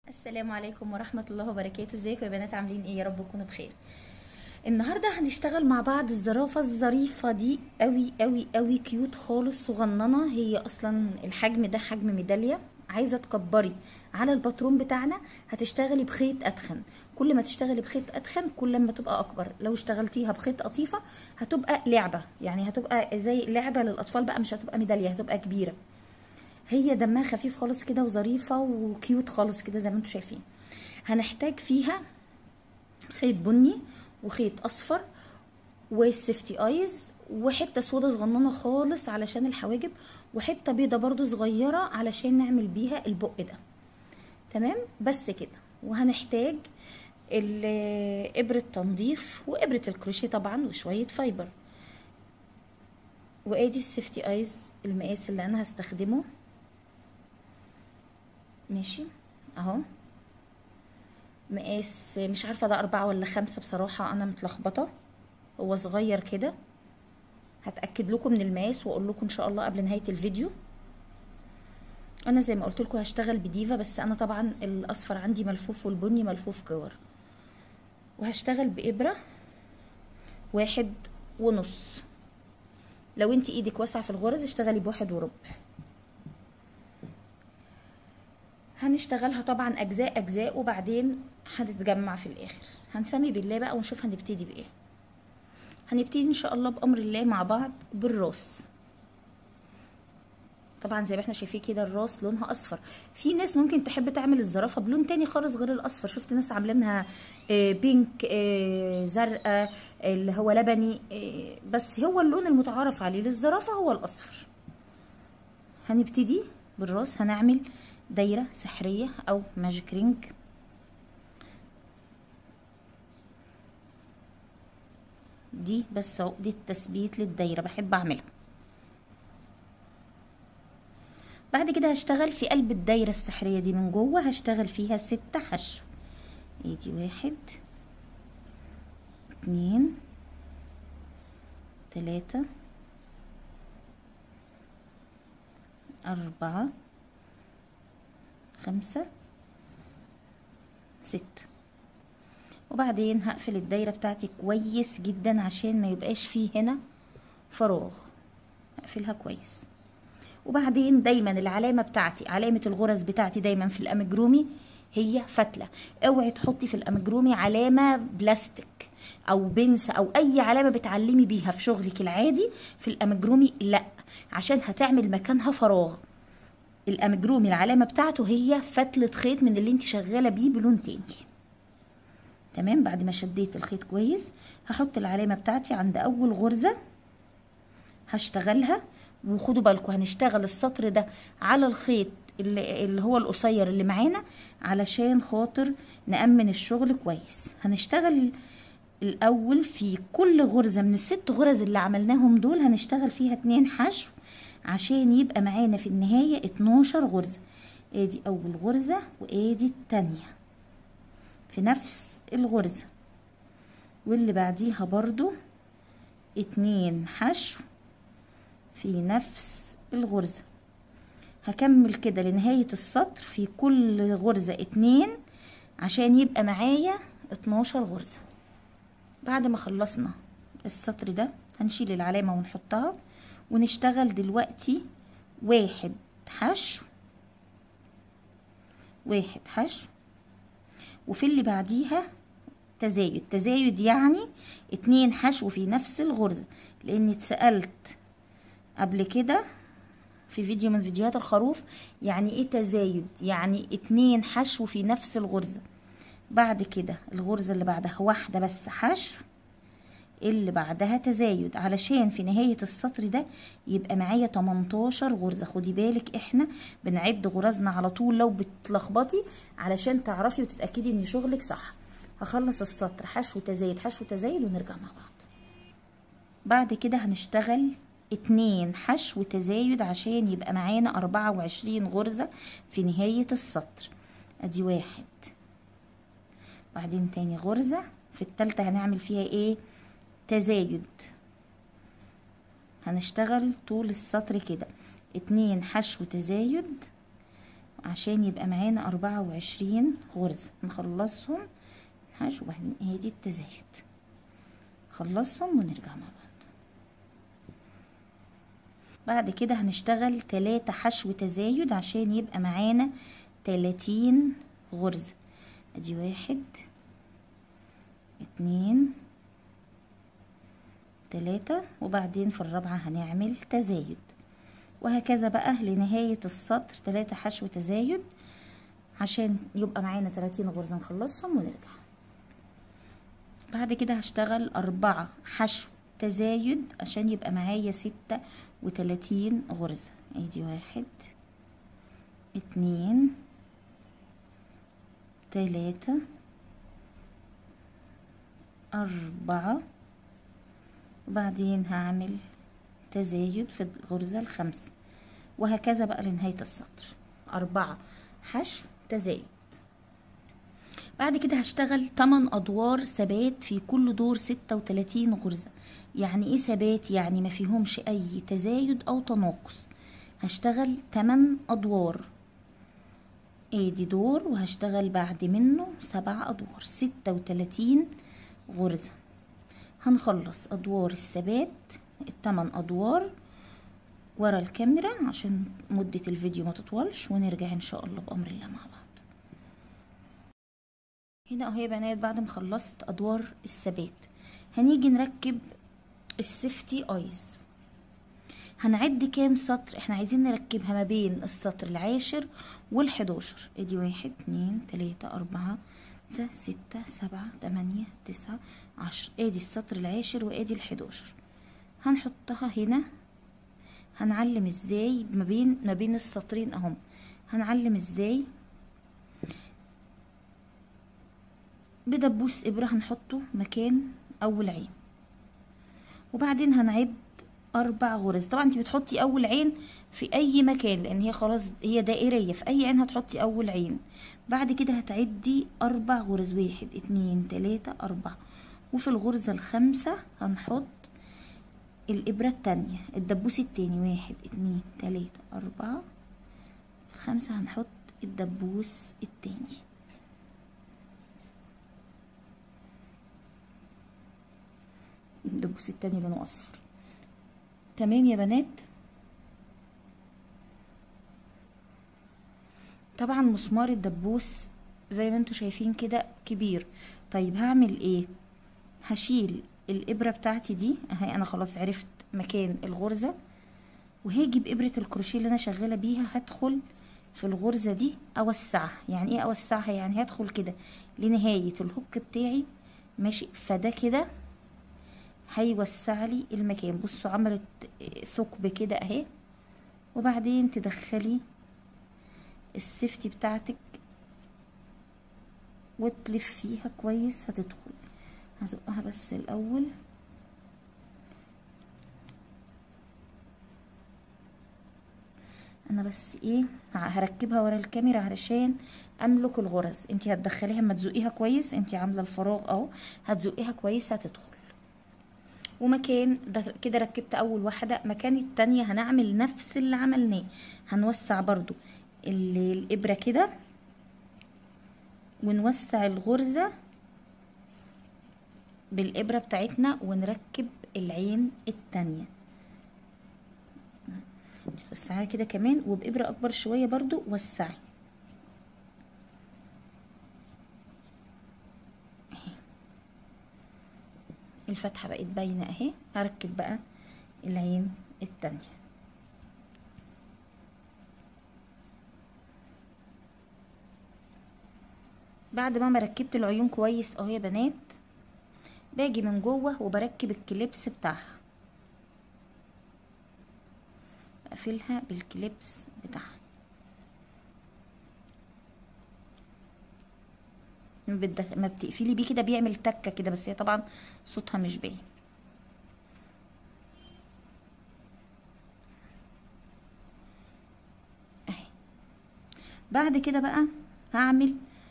السلام عليكم ورحمة الله وبركاته ازيكم يا بنات عاملين ايه يا رب تكونوا بخير النهاردة هنشتغل مع بعض الزرافة الظريفة دي قوي قوي قوي كيوت خالص صغننة هي اصلا الحجم ده حجم ميدالية عايزة تكبري على الباترون بتاعنا هتشتغلي بخيط اتخن كل ما تشتغلي بخيط اتخن كل ما تبقى اكبر لو اشتغلتيها بخيط قطيفة هتبقى لعبة يعني هتبقى زي لعبة للاطفال بقى مش هتبقى ميدالية هتبقى كبيرة هي دمها خفيف خالص كده وظريفه وكيوت خالص كده زي ما انتم شايفين هنحتاج فيها خيط بني وخيط اصفر والسيفتي ايز وحته سودا صغننه خالص علشان الحواجب وحته بيضه برضو صغيره علشان نعمل بيها البق ده تمام بس كده وهنحتاج ابره تنظيف وابره الكروشيه طبعا وشويه فايبر وادي السيفتي ايز المقاس اللي انا هستخدمه ماشي اهو مقاس مش عارفه ده أربعة ولا خمسة بصراحه انا متلخبطه هو صغير كده هتاكد لكم من المقاس واقول لكم ان شاء الله قبل نهايه الفيديو انا زي ما قلت لكم هشتغل بديفا بس انا طبعا الاصفر عندي ملفوف والبني ملفوف كور وهشتغل بابره واحد ونص لو انت ايدك واسعه في الغرز اشتغلي بواحد وربع هنشتغلها طبعا اجزاء اجزاء وبعدين هنتجمع في الاخر هنسمي بالله بقى ونشوف هنبتدي بايه هنبتدي ان شاء الله بامر الله مع بعض بالراس طبعا زي ما احنا شايفين كده الراس لونها اصفر في ناس ممكن تحب تعمل الزرافه بلون تاني خالص غير الاصفر شفت ناس عاملينها بينك زرقاء اللي هو لبني بس هو اللون المتعارف عليه للزرافه هو الاصفر هنبتدي بالراس هنعمل دايره سحريه او ماجيك رينج دي بس عقده تثبيت للدايره بحب اعملها بعد كده هشتغل في قلب الدايره السحريه دي من جوه هشتغل فيها ستة حشو ادي واحد اتنين تلاتة أربعة خمسة ستة وبعدين هقفل الدايرة بتاعتي كويس جدا عشان ما يبقاش فيه هنا فراغ هقفلها كويس وبعدين دايما العلامة بتاعتي علامة الغرز بتاعتي دايما في الأمجرومي هي فتلة اوعي تحطي في الأمجرومي علامة بلاستيك او بنس او اي علامة بتعلمي بيها في شغلك العادي في الأمجرومي لا عشان هتعمل مكانها فراغ الأمجرومي العلامة بتاعته هي فتلة خيط من اللي انت شغالة بيه بلون تاني تمام بعد ما شديت الخيط كويس هحط العلامة بتاعتي عند أول غرزة هشتغلها وخدوا بالكم هنشتغل السطر ده على الخيط اللي, اللي هو القصير اللي معانا علشان خاطر نأمن الشغل كويس هنشتغل الأول في كل غرزة من الست غرز اللي عملناهم دول هنشتغل فيها اتنين حشو عشان يبقى معانا في النهاية اتناشر غرزة ادي أول غرزة وادي التانية في نفس الغرزة واللي بعديها برضو اتنين حشو في نفس الغرزة هكمل كده لنهاية السطر في كل غرزة اتنين عشان يبقى معايا اتناشر غرزة بعد ما خلصنا السطر ده هنشيل العلامة ونحطها ونشتغل دلوقتي واحد حشو واحد حشو وفي اللي بعديها تزايد تزايد يعني اتنين حشو في نفس الغرزة لاني اتسألت قبل كده في فيديو من فيديوهات الخروف يعني ايه تزايد يعني اتنين حشو في نفس الغرزة بعد كده الغرزة اللي بعدها واحدة بس حشو اللي بعدها تزايد علشان في نهاية السطر ده يبقى معايا 18 غرزة خدي بالك احنا بنعد غرزنا على طول لو بتلخبطي علشان تعرفي وتتأكدي ان شغلك صح هخلص السطر حشو تزايد حشو تزايد ونرجع مع بعض بعد كده هنشتغل اتنين حشو تزايد عشان يبقى معانا أربعة وعشرين غرزة في نهاية السطر ادي واحد بعدين تاني غرزة في التالتة هنعمل فيها ايه تزايد هنشتغل طول السطر كده اتنين حشو تزايد عشان يبقى معانا أربعة وعشرين غرزة نخلصهم حشو وبعدين ادي التزايد خلصهم ونرجع مع بعض بعد كده هنشتغل تلاتة حشو تزايد عشان يبقى معانا تلاتين غرزة ادي واحد اتنين تلاتة وبعدين في الرابعة هنعمل تزايد وهكذا بقى لنهاية السطر تلاتة حشو تزايد عشان يبقى معانا تلاتين غرزة نخلصهم ونرجع بعد كده هشتغل أربعة حشو تزايد عشان يبقى معايا ستة وتلاتين غرزة ادي واحد اتنين تلاتة أربعة وبعدين هعمل تزايد في الغرزة الخامسة وهكذا بقى لنهاية السطر أربعة حشو تزايد بعد كده هشتغل 8 أدوار ثبات في كل دور 36 غرزة يعني إيه ثبات يعني ما فيهمش أي تزايد أو تناقص هشتغل 8 أدوار ادي دور وهشتغل بعد منه سبع أدوار 36 غرزة هنخلص أدوار الثبات التمن أدوار ورا الكاميرا عشان مدة الفيديو ما تطولش ونرجع إن شاء الله بأمر الله مع بعض هنا اهو يا بنات بعد ما خلصت أدوار الثبات هنيجي نركب السيفتي ايز هنعد كام سطر احنا عايزين نركبها ما بين السطر العاشر والحداشر ادي واحد اتنين تلاتة اربعة خمسة ستة سبعة تمانية تسعة عشر ادي السطر العاشر وادي الحداشر هنحطها هنا هنعلم ازاي ما بين ما بين السطرين اهم هنعلم ازاي بدبوس ابرة هنحطه مكان اول عين وبعدين هنعد اربع غرز طبعا انت بتحطي اول عين في اي مكان لان هي خلاص هي دائريه في اي عين هتحطي اول عين بعد كده هتعدي اربع غرز واحد اتنين تلاته اربعه وفي الغرزه الخامسه هنحط الابره التانية الدبوس التاني واحد اتنين تلاته اربعه في الخامسه هنحط الدبوس التاني الدبوس التاني لونه اصفر تمام يا بنات طبعا مسمار الدبوس زي ما انتوا شايفين كده كبير طيب هعمل ايه هشيل الابره بتاعتي دي اهي انا خلاص عرفت مكان الغرزه وهاجي بابره الكروشيه اللي انا شغاله بيها هدخل في الغرزه دي اوسعها يعني ايه اوسعها يعني هدخل كده لنهايه الهوك بتاعي ماشي فده كده هيوسع لي المكان بصوا عملت ثقب كده اهي وبعدين تدخلي السيفتي بتاعتك وتلفيها كويس هتدخل هزقها بس الاول انا بس ايه هركبها ورا الكاميرا علشان املك الغرز انت هتدخليها اما تزقيها كويس انت عامله الفراغ اهو هتزقيها كويس هتدخل ومكان ده كده ركبت اول واحده مكان التانية هنعمل نفس اللي عملناه هنوسع برضو الابره كده ونوسع الغرزه بالابره بتاعتنا ونركب العين التانية توسعيها كده كمان وبابره اكبر شويه برضو وسعي الفتحة بقت باينة اهي هركب بقى العين التانية بعد ما ركبت العيون كويس اهو يا بنات باجي من جوه وبركب الكليبس بتاعها بقفلها بالكليبس بتاعها ما بتقفلي بيه كده بيعمل تكه كده بس هي طبعا صوتها مش باين اهي بعد كده بقى هعمل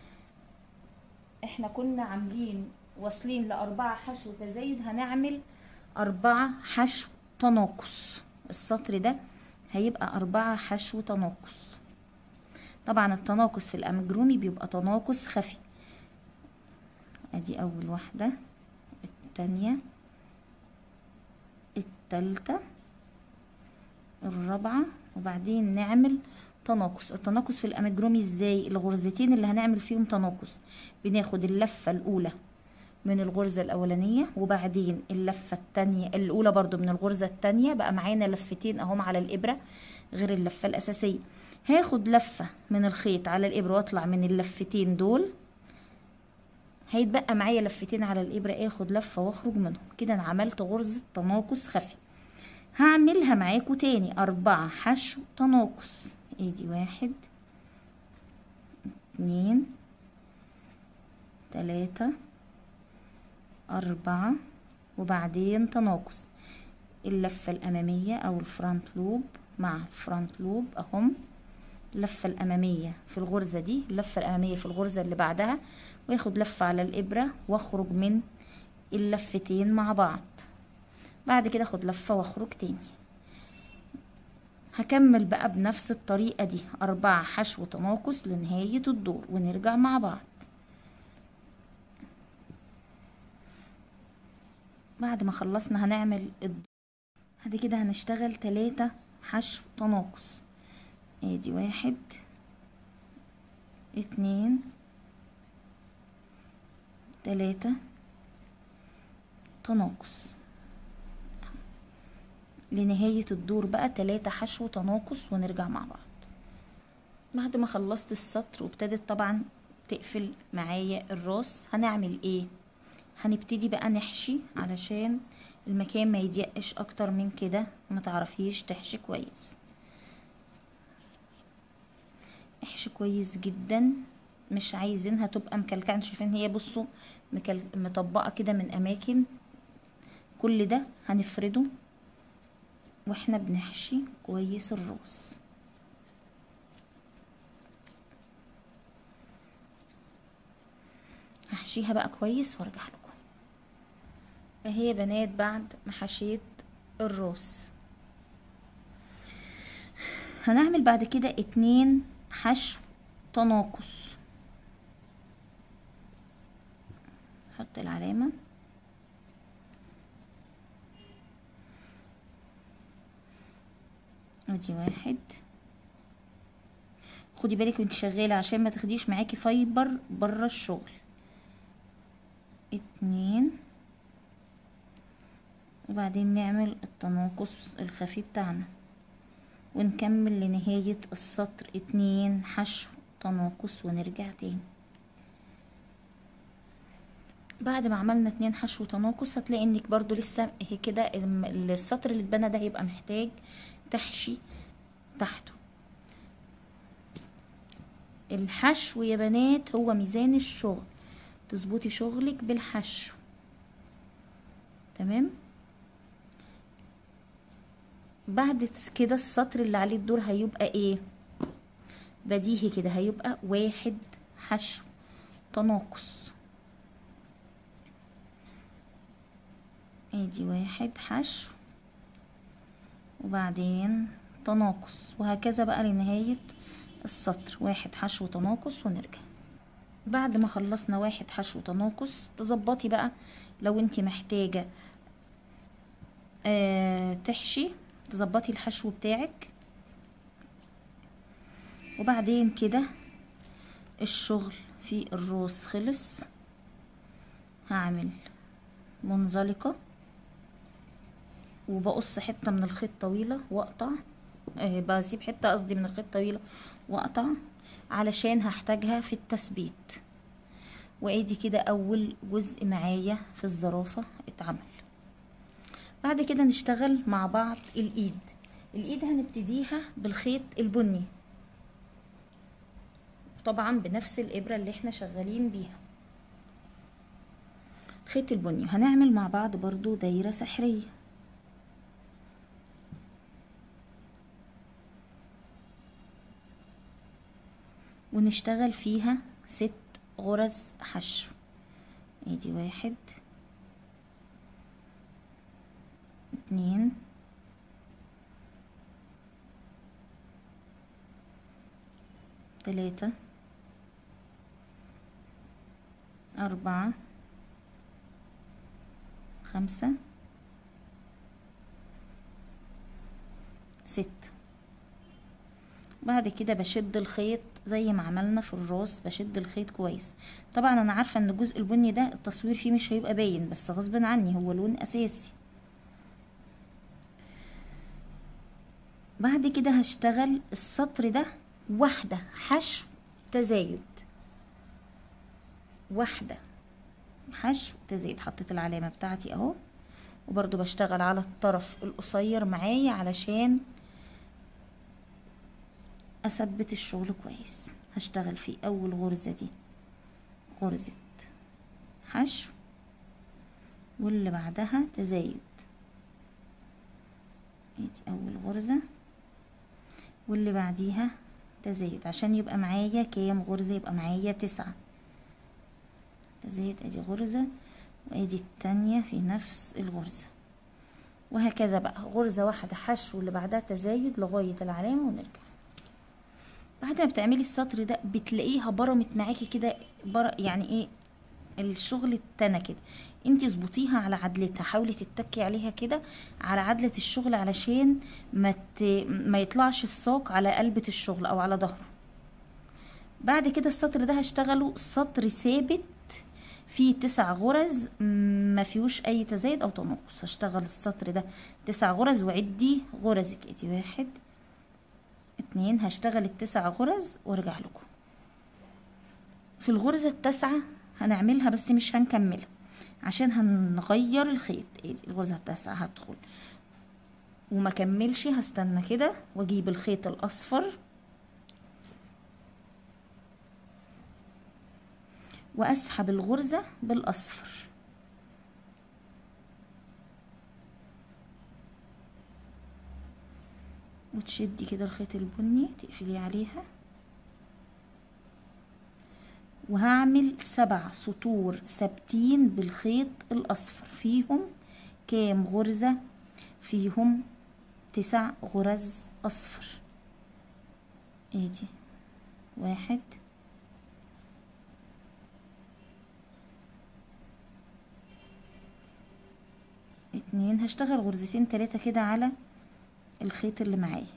احنا كنا عاملين واصلين لأربعة حشو تزايد هنعمل أربعة حشو تناقص السطر ده هيبقى أربعة حشو تناقص طبعا التناقص في الامجرومي بيبقى تناقص خفي ادي اول واحدة التانية التالتة الرابعة وبعدين نعمل تناقص التناقص في الامجرومي ازاي الغرزتين اللي هنعمل فيهم تناقص بناخد اللفة الاولى من الغرزة الاولانية وبعدين اللفة التانية الاولى برضو من الغرزة التانية بقى معانا لفتين اهم على الابرة غير اللفة الاساسية هاخد لفة من الخيط على الابرة واطلع من اللفتين دول هيتبقى معايا لفتين على الابرة اخد لفة واخرج منهم كده انا عملت غرزة تناقص خفي هعملها معاكم تاني اربعة حشو تناقص ادي واحد اتنين تلاتة أربعة وبعدين تناقص اللفة الأمامية أو الفرونت لوب مع الفرونت لوب أهم اللفة الأمامية في الغرزة دي اللفة الأمامية في الغرزة اللي بعدها وياخد لفة على الإبرة واخرج من اللفتين مع بعض بعد كده اخد لفة واخرج تاني هكمل بقى بنفس الطريقة دي أربعة حشو تناقص لنهاية الدور ونرجع مع بعض بعد ما خلصنا هنعمل الدور بعد كده هنشتغل تلاتة حشو تناقص ادي واحد اتنين تلاتة تناقص لنهاية الدور بقى تلاتة حشو تناقص ونرجع مع بعض بعد ما خلصت السطر وابتدت طبعا تقفل معايا الراس هنعمل ايه هنبتدي بقى نحشي علشان المكان ما يضيقش اكتر من كده ما تعرفيش تحشي كويس احشي كويس جدا مش عايزينها تبقى مكلكعه انتوا شايفين هي بصوا مكل... مطبقه كده من اماكن كل ده هنفرده واحنا بنحشي كويس الراس هحشيها بقى كويس وارجع لكم اهي يا بنات بعد ما حشيت الراس هنعمل بعد كده اتنين حشو تناقص حط العلامة ادي واحد خدي بالك وانت شغالة عشان ما تاخديش معاكي فايبر بره الشغل اتنين وبعدين نعمل التناقص الخفي بتاعنا ونكمل لنهاية السطر اتنين حشو تناقص ونرجع تاني بعد ما عملنا اتنين حشو تناقص هتلاقي انك برضو لسه هي كده السطر اللي اتبنى ده هيبقى محتاج تحشي تحته الحشو يا بنات هو ميزان الشغل تظبطي شغلك بالحشو تمام بعد كده السطر اللي عليه الدور هيبقى ايه بديهي كده هيبقى واحد حشو تناقص ادي واحد حشو وبعدين تناقص وهكذا بقى لنهاية السطر واحد حشو تناقص ونرجع بعد ما خلصنا واحد حشو تناقص تظبطي بقى لو انت محتاجة آه تحشي تظبطي الحشو بتاعك وبعدين كده الشغل في الراس خلص هعمل منزلقة وبقص حتة من الخيط طويلة واقطع آه بسيب حتة قصدي من الخيط طويلة واقطع علشان هحتاجها في التثبيت وادي كده اول جزء معايا في الزرافة اتعمل بعد كده نشتغل مع بعض الايد الايد هنبتديها بالخيط البني طبعا بنفس الابرة اللي احنا شغالين بيها الخيط البني هنعمل مع بعض برضو دايرة سحرية ونشتغل فيها ست غرز حشو ادي واحد اتنين تلاتة أربعة خمسة ستة بعد كده بشد الخيط زي ما عملنا في الراس بشد الخيط كويس طبعا انا عارفه ان الجزء البني ده التصوير فيه مش هيبقى باين بس غصب عني هو لون اساسي بعد كده هشتغل السطر ده واحده حشو تزايد واحده حشو تزايد حطيت العلامه بتاعتي اهو وبرضو بشتغل على الطرف القصير معايا علشان اثبت الشغل كويس هشتغل في اول غرزة دي غرزة حشو واللي بعدها تزايد ادي اول غرزة واللي بعديها تزايد عشان يبقى معايا كام غرزة يبقى معايا تسعة تزايد ادي غرزة وادي التانية في نفس الغرزة وهكذا بقى غرزة واحدة حشو اللي بعدها تزايد لغاية العلامة ونرجع بعد ما بتعملي السطر ده بتلاقيها برمت معاكي كده بر... يعني ايه الشغل التانى كده انت اظبطيها على عدلتها حاولي تتكي عليها كده على عدلة الشغل علشان ما ت... ما يطلعش الساق على قلبة الشغل او على ظهره بعد كده السطر ده هشتغله سطر ثابت فيه تسع غرز ما فيهوش اي تزايد او تناقص هشتغل السطر ده تسع غرز وعدي غرزك ادي واحد اتنين هشتغل التسع غرز وارجع لكم في الغرزة التاسعة هنعملها بس مش هنكملها عشان هنغير الخيط ادي الغرزة التاسعة هدخل وما كملش هستنى كده واجيب الخيط الاصفر واسحب الغرزة بالاصفر وتشدي كده الخيط البني تقفلي عليها وهعمل سبع سطور ثابتين بالخيط الاصفر فيهم كام غرزة فيهم تسع غرز اصفر ادي واحد اتنين هشتغل غرزتين تلاتة كده على الخيط اللي معايا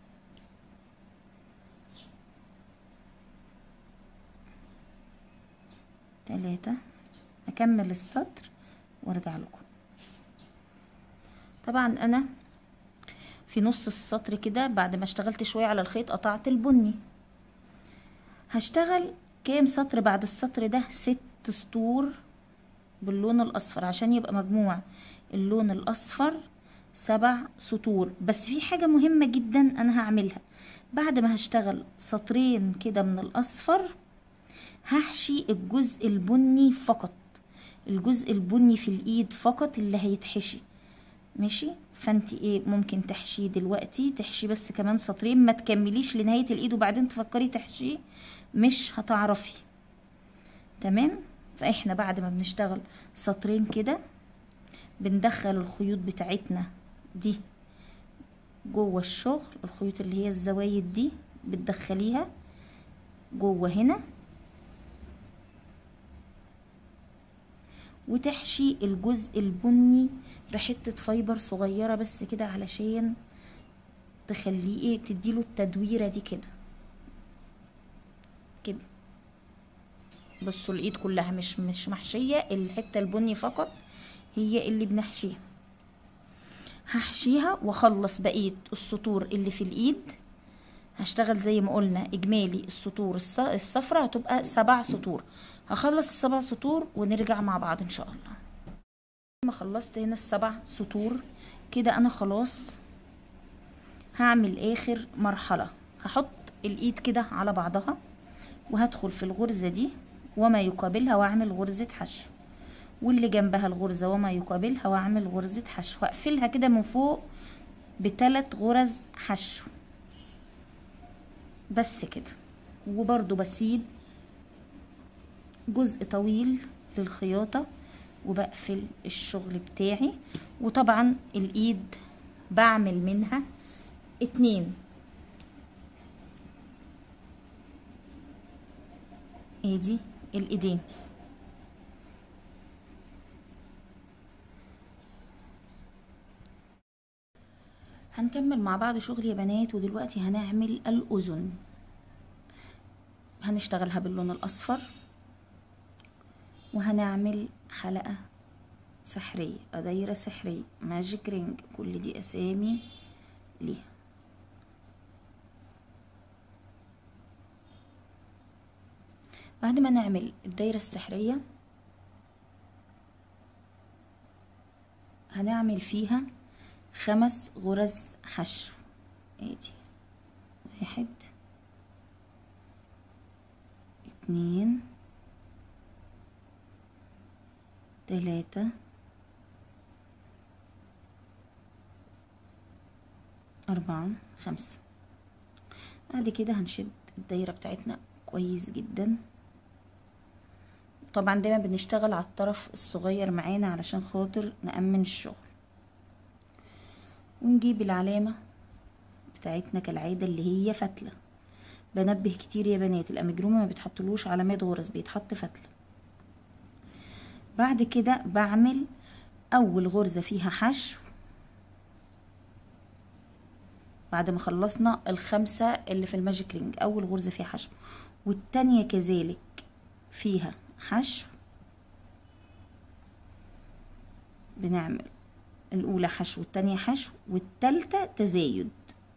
تلاتة اكمل السطر وارجع لكم طبعا انا في نص السطر كده بعد ما اشتغلت شوية على الخيط قطعت البني هشتغل كام سطر بعد السطر ده ست سطور باللون الاصفر عشان يبقى مجموع اللون الاصفر سبع سطور بس في حاجة مهمة جدا انا هعملها بعد ما هشتغل سطرين كده من الاصفر هحشي الجزء البني فقط الجزء البني في الايد فقط اللي هيتحشي ماشي فانت ايه ممكن تحشيه دلوقتي تحشي بس كمان سطرين ما تكمليش لنهاية الايد وبعدين تفكري تحشيه مش هتعرفي تمام فاحنا بعد ما بنشتغل سطرين كده بندخل الخيوط بتاعتنا دي جوه الشغل الخيوط اللي هي الزوايد دي بتدخليها جوه هنا وتحشي الجزء البني بحتة فايبر صغيرة بس كده علشان تخليه ايه تديله التدويرة دي كده كده بصوا الايد كلها مش مش محشية الحتة البني فقط هي اللي بنحشيها هحشيها واخلص بقية السطور اللي في الايد هشتغل زي ما قلنا اجمالي السطور الصفرة هتبقى سبع سطور هخلص السبع سطور ونرجع مع بعض ان شاء الله ما خلصت هنا السبع سطور كده انا خلاص هعمل اخر مرحلة هحط الايد كده على بعضها وهدخل في الغرزة دي وما يقابلها واعمل غرزة حشو واللي جنبها الغرزة وما يقابلها واعمل غرزة حشو هقفلها كده من فوق بتلات غرز حشو بس كده وبرضو بسيب جزء طويل للخياطة وبقفل الشغل بتاعي وطبعا الايد بعمل منها اتنين ادي الايدين هنكمل مع بعض شغل يا بنات ودلوقتي هنعمل الأذن هنشتغلها باللون الأصفر وهنعمل حلقة سحرية دايرة سحرية ماجيك رينج كل دي أسامي ليها بعد ما نعمل الدايرة السحرية هنعمل فيها خمس غرز حشو ادي واحد اتنين تلاتة أربعة خمسة بعد كده هنشد الدايرة بتاعتنا كويس جدا طبعا دايما بنشتغل على الطرف الصغير معانا علشان خاطر نأمن الشغل ونجيب العلامة بتاعتنا كالعادة اللي هي فتلة بنبه كتير يا بنات الأمجرومي ما بيتحطلوش علامات غرز بيتحط فتلة بعد كده بعمل أول غرزة فيها حشو بعد ما خلصنا الخمسة اللي في الماجيك رينج أول غرزة فيها حشو والتانية كذلك فيها حشو بنعمل الأولى حشو والتانية حشو والتالتة تزايد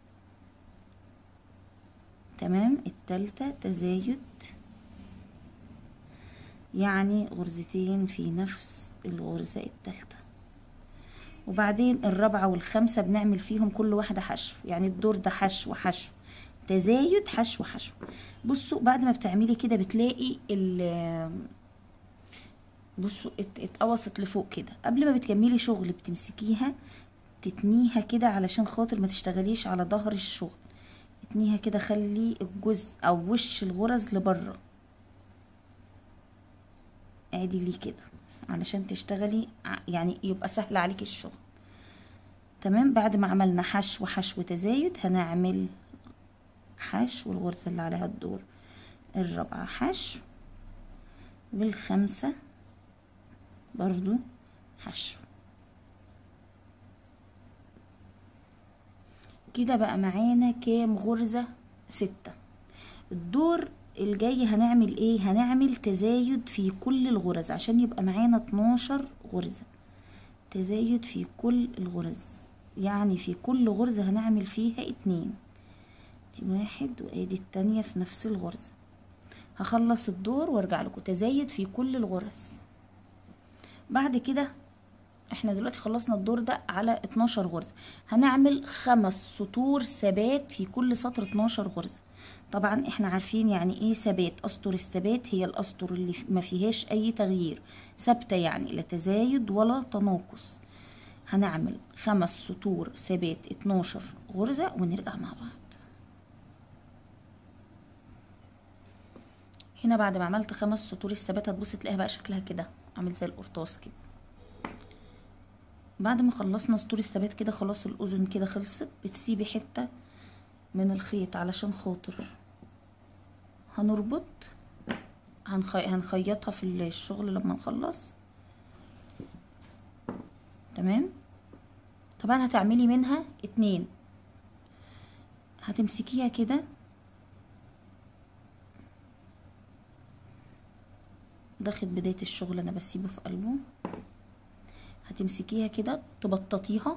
تمام التالتة تزايد يعني غرزتين في نفس الغرزة التالتة وبعدين الرابعة والخامسة بنعمل فيهم كل واحدة حشو يعني الدور ده حشو حشو تزايد حشو حشو بصوا بعد ما بتعملي كده بتلاقي ال بصوا اتقوصت لفوق كده قبل ما بتكملي شغل بتمسكيها تتنيها كده علشان خاطر ما تشتغليش على ظهر الشغل اتنيها كده خلي الجزء او وش الغرز لبره ادي ليه كده علشان تشتغلي يعني يبقى سهل عليك الشغل تمام بعد ما عملنا حشو حشو تزايد هنعمل حشو والغرزة اللي عليها الدور الرابعة حشو والخمسة برضو حشو كده بقى معانا كام غرزة ستة الدور الجاي هنعمل ايه هنعمل تزايد في كل الغرز عشان يبقى معانا 12 غرزة تزايد في كل الغرز يعني في كل غرزة هنعمل فيها اتنين دي واحد وادي التانية في نفس الغرزة هخلص الدور وارجع لكم تزايد في كل الغرز بعد كده احنا دلوقتي خلصنا الدور ده على 12 غرزة هنعمل خمس سطور ثبات في كل سطر 12 غرزة طبعا احنا عارفين يعني ايه ثبات اسطر الثبات هي الاسطر اللي ما فيهاش اي تغيير ثابته يعني لا تزايد ولا تناقص هنعمل خمس سطور ثبات 12 غرزه ونرجع مع بعض هنا بعد ما عملت خمس سطور الثبات هتبص تلاقيها بقى شكلها كده عامل زي القرطاس كده بعد ما خلصنا سطور الثبات كده خلاص الاذن كده خلصت بتسيبي حته من الخيط علشان خاطر هنربط هنخي... هنخيطها في الشغل لما نخلص تمام طبعا هتعملي منها اتنين هتمسكيها كده ده خد بداية الشغل انا بسيبه في قلبه هتمسكيها كده تبططيها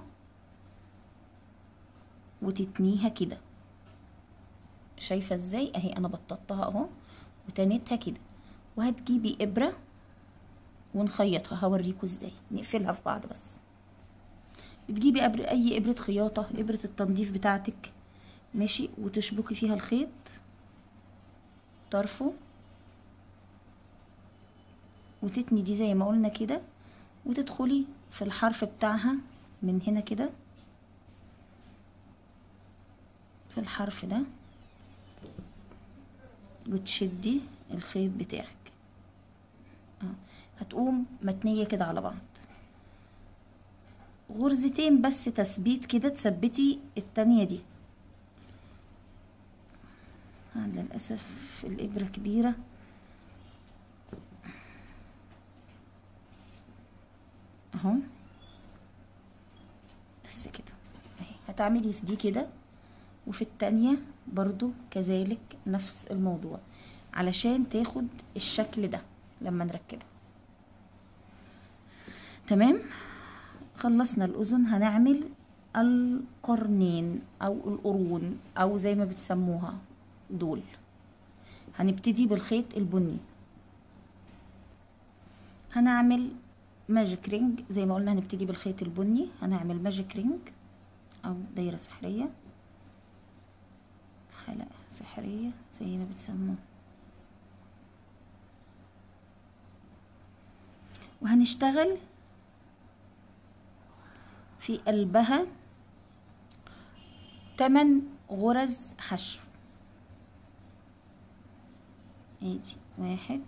وتتنيها كده شايفه ازاي اهي انا بططتها اهو وتنيتها كده وهتجيبي ابره ونخيطها هوريكم ازاي نقفلها في بعض بس بتجيبي أبر... اي ابره خياطه ابره التنظيف بتاعتك ماشي وتشبكي فيها الخيط طرفه وتتني دي زي ما قلنا كده وتدخلي في الحرف بتاعها من هنا كده في الحرف ده وتشدي الخيط بتاعك اه هتقوم متنية كده على بعض غرزتين بس تثبيت كده تثبتي التانية دي آه للأسف الإبرة كبيرة اهو بس كده اهي هتعملي في دي كده وفي التانية برضو كذلك نفس الموضوع علشان تاخد الشكل ده لما نركبها تمام خلصنا الاذن هنعمل القرنين او القرون او زي ما بتسموها دول هنبتدي بالخيط البني هنعمل ماجيك رينج زي ما قلنا هنبتدي بالخيط البني هنعمل ماجيك رينج او دايره سحريه حلقه سحريه زي ما بتسموها وهنشتغل في قلبها تمن غرز حشو ادي واحد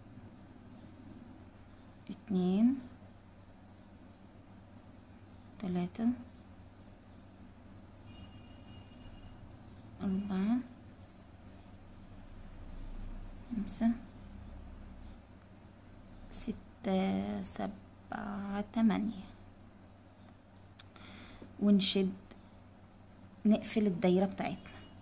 اتنين تلاتة أربعة خمسة ستة سبعة تمانية ونشد نقفل الدايرة بتاعتنا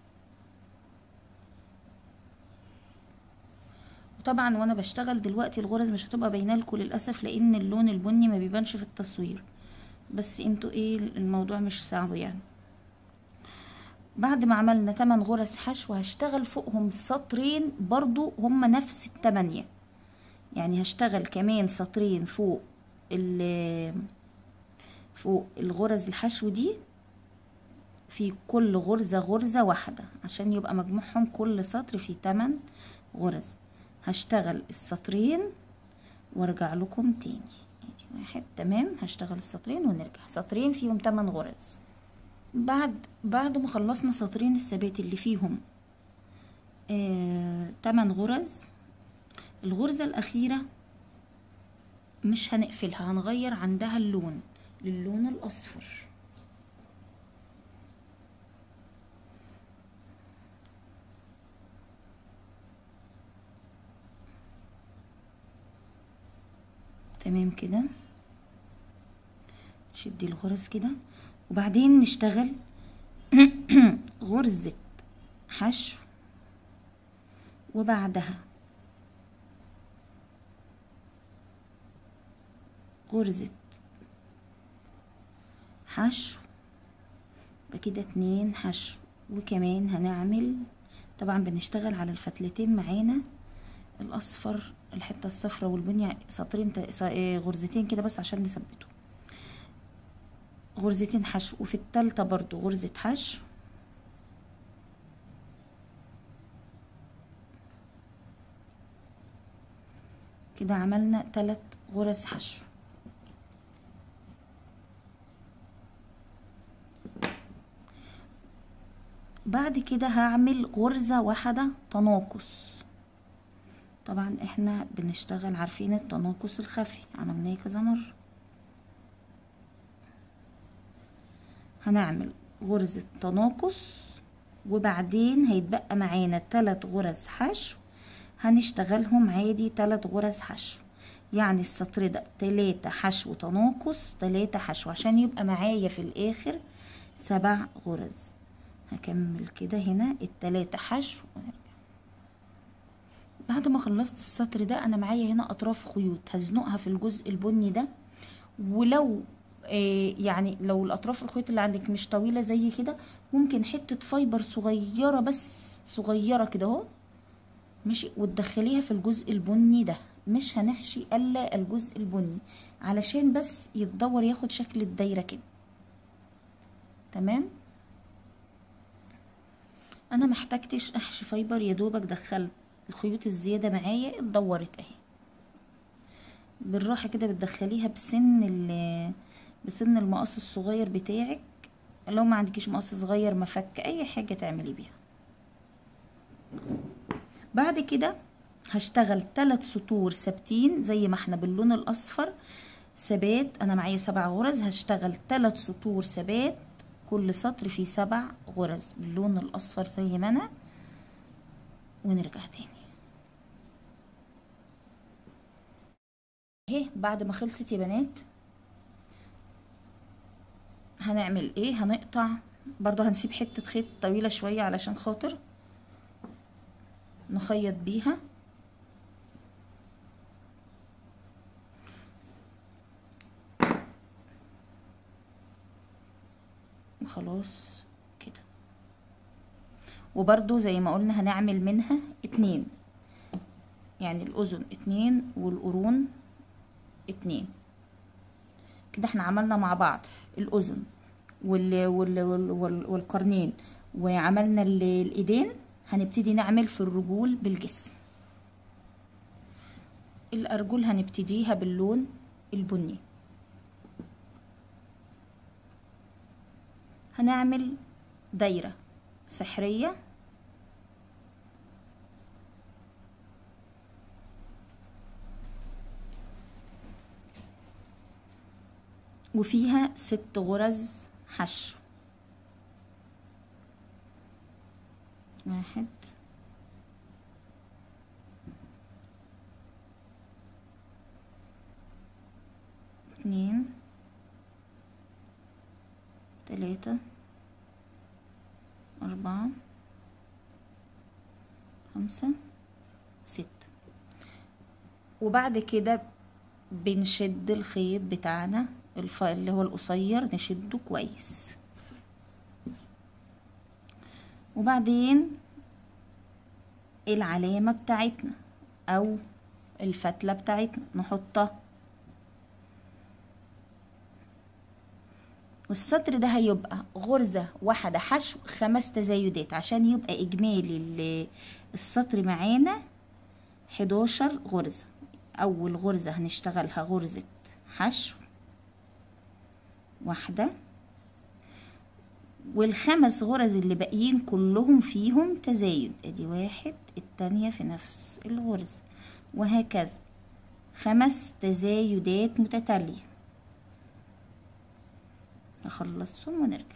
وطبعا وانا بشتغل دلوقتي الغرز مش هتبقى باينه لكم للاسف لان اللون البني ما بيبانش في التصوير بس انتوا ايه الموضوع مش صعب يعني بعد ما عملنا 8 غرز حشو هشتغل فوقهم سطرين برضو هما نفس التمانية يعني هشتغل كمان سطرين فوق ال فوق الغرز الحشو دي في كل غرزة غرزة واحدة عشان يبقى مجموعهم كل سطر فيه 8 غرز هشتغل السطرين وارجع لكم تاني ادي واحد تمام هشتغل السطرين ونرجع سطرين فيهم 8 غرز بعد بعد ما خلصنا سطرين الثبات اللي فيهم آه 8 غرز الغرزة الأخيرة مش هنقفلها هنغير عندها اللون للون الأصفر تمام كده تشدي الغرز كده وبعدين نشتغل غرزة حشو وبعدها غرزة حشو بكده اتنين حشو وكمان هنعمل طبعا بنشتغل على الفتلتين معانا الاصفر الحته الصفراء والبني سطرين غرزتين كده بس عشان نثبته غرزتين حشو وفي التالتة برضو غرزة حشو كده عملنا تلات غرز حشو بعد كده هعمل غرزة واحدة تناقص طبعا احنا بنشتغل عارفين التناقص الخفي عملناه كذا مرة هنعمل غرزة تناقص وبعدين هيتبقى معانا تلات غرز حشو هنشتغلهم عادي تلات غرز حشو يعني السطر ده تلاتة حشو تناقص تلاتة حشو عشان يبقى معايا في الاخر سبع غرز هكمل كده هنا التلاتة حشو ونرجع بعد ما خلصت السطر ده انا معايا هنا اطراف خيوط هزنقها في الجزء البني ده ولو آه يعني لو الاطراف الخيوط اللي عندك مش طويله زي كده ممكن حته فايبر صغيره بس صغيره كده اهو ماشي وتدخليها في الجزء البني ده مش هنحشي الا الجزء البني علشان بس يتدور ياخد شكل الدايره كده تمام انا محتاجتش احشي فايبر يا دوبك دخلت الخيوط الزياده معايا اتدورت اهي بالراحه كده بتدخليها بسن بسن المقص الصغير بتاعك لو ما عندكيش مقص صغير مفك اي حاجه تعملي بيها بعد كده هشتغل ثلاث سطور ثابتين زي ما احنا باللون الاصفر ثبات انا معايا سبع غرز هشتغل ثلاث سطور ثبات كل سطر فيه سبع غرز باللون الاصفر زي ما انا ونرجع تاني اهي بعد ما خلصت يا بنات هنعمل ايه هنقطع برضو هنسيب حتة خيط طويلة شوية علشان خاطر نخيط بيها خلاص كده وبرضو زي ما قلنا هنعمل منها اتنين يعني الاذن اتنين والقرون اتنين كده احنا عملنا مع بعض الاذن وال وال وال وال والقرنين وعملنا ال- الايدين هنبتدي نعمل في الرجول بالجسم الارجل هنبتديها باللون البني هنعمل دايرة سحرية وفيها ست غرز حشو واحد اتنين تلاتة أربعة خمسة ستة وبعد كده بنشد الخيط بتاعنا الف... اللي هو القصير نشده كويس وبعدين العلامة بتاعتنا أو الفتلة بتاعتنا نحطها والسطر ده هيبقى غرزة واحدة حشو خمس تزايدات عشان يبقى إجمالي ال- السطر معانا حداشر غرزة أول غرزة هنشتغلها غرزة حشو واحدة والخمس غرز اللي باقيين كلهم فيهم تزايد ادي واحد التانية في نفس الغرزة وهكذا خمس تزايدات متتالية نخلصهم ونرجع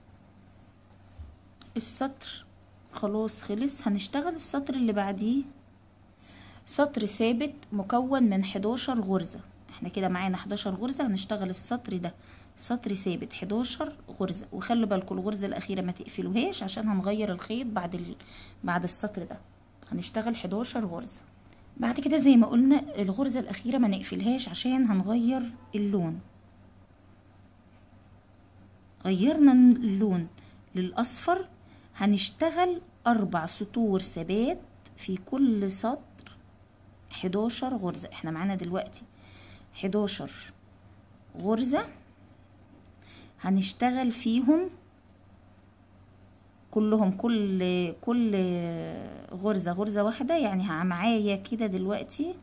السطر خلاص خلص هنشتغل السطر اللي بعديه سطر ثابت مكون من 11 غرزة احنا كده معانا 11 غرزة هنشتغل السطر ده سطر ثابت 11 غرزة وخلوا بالكم الغرزة الأخيرة ما تقفلوهاش عشان هنغير الخيط بعد ال... بعد السطر ده هنشتغل 11 غرزة بعد كده زي ما قلنا الغرزة الأخيرة ما نقفلهاش عشان هنغير اللون غيرنا اللون للأصفر هنشتغل أربع سطور ثبات في كل سطر 11 غرزة احنا معانا دلوقتي 11 غرزة هنشتغل فيهم كلهم كل كل غرزة غرزة واحدة يعني ها- معايا كده دلوقتي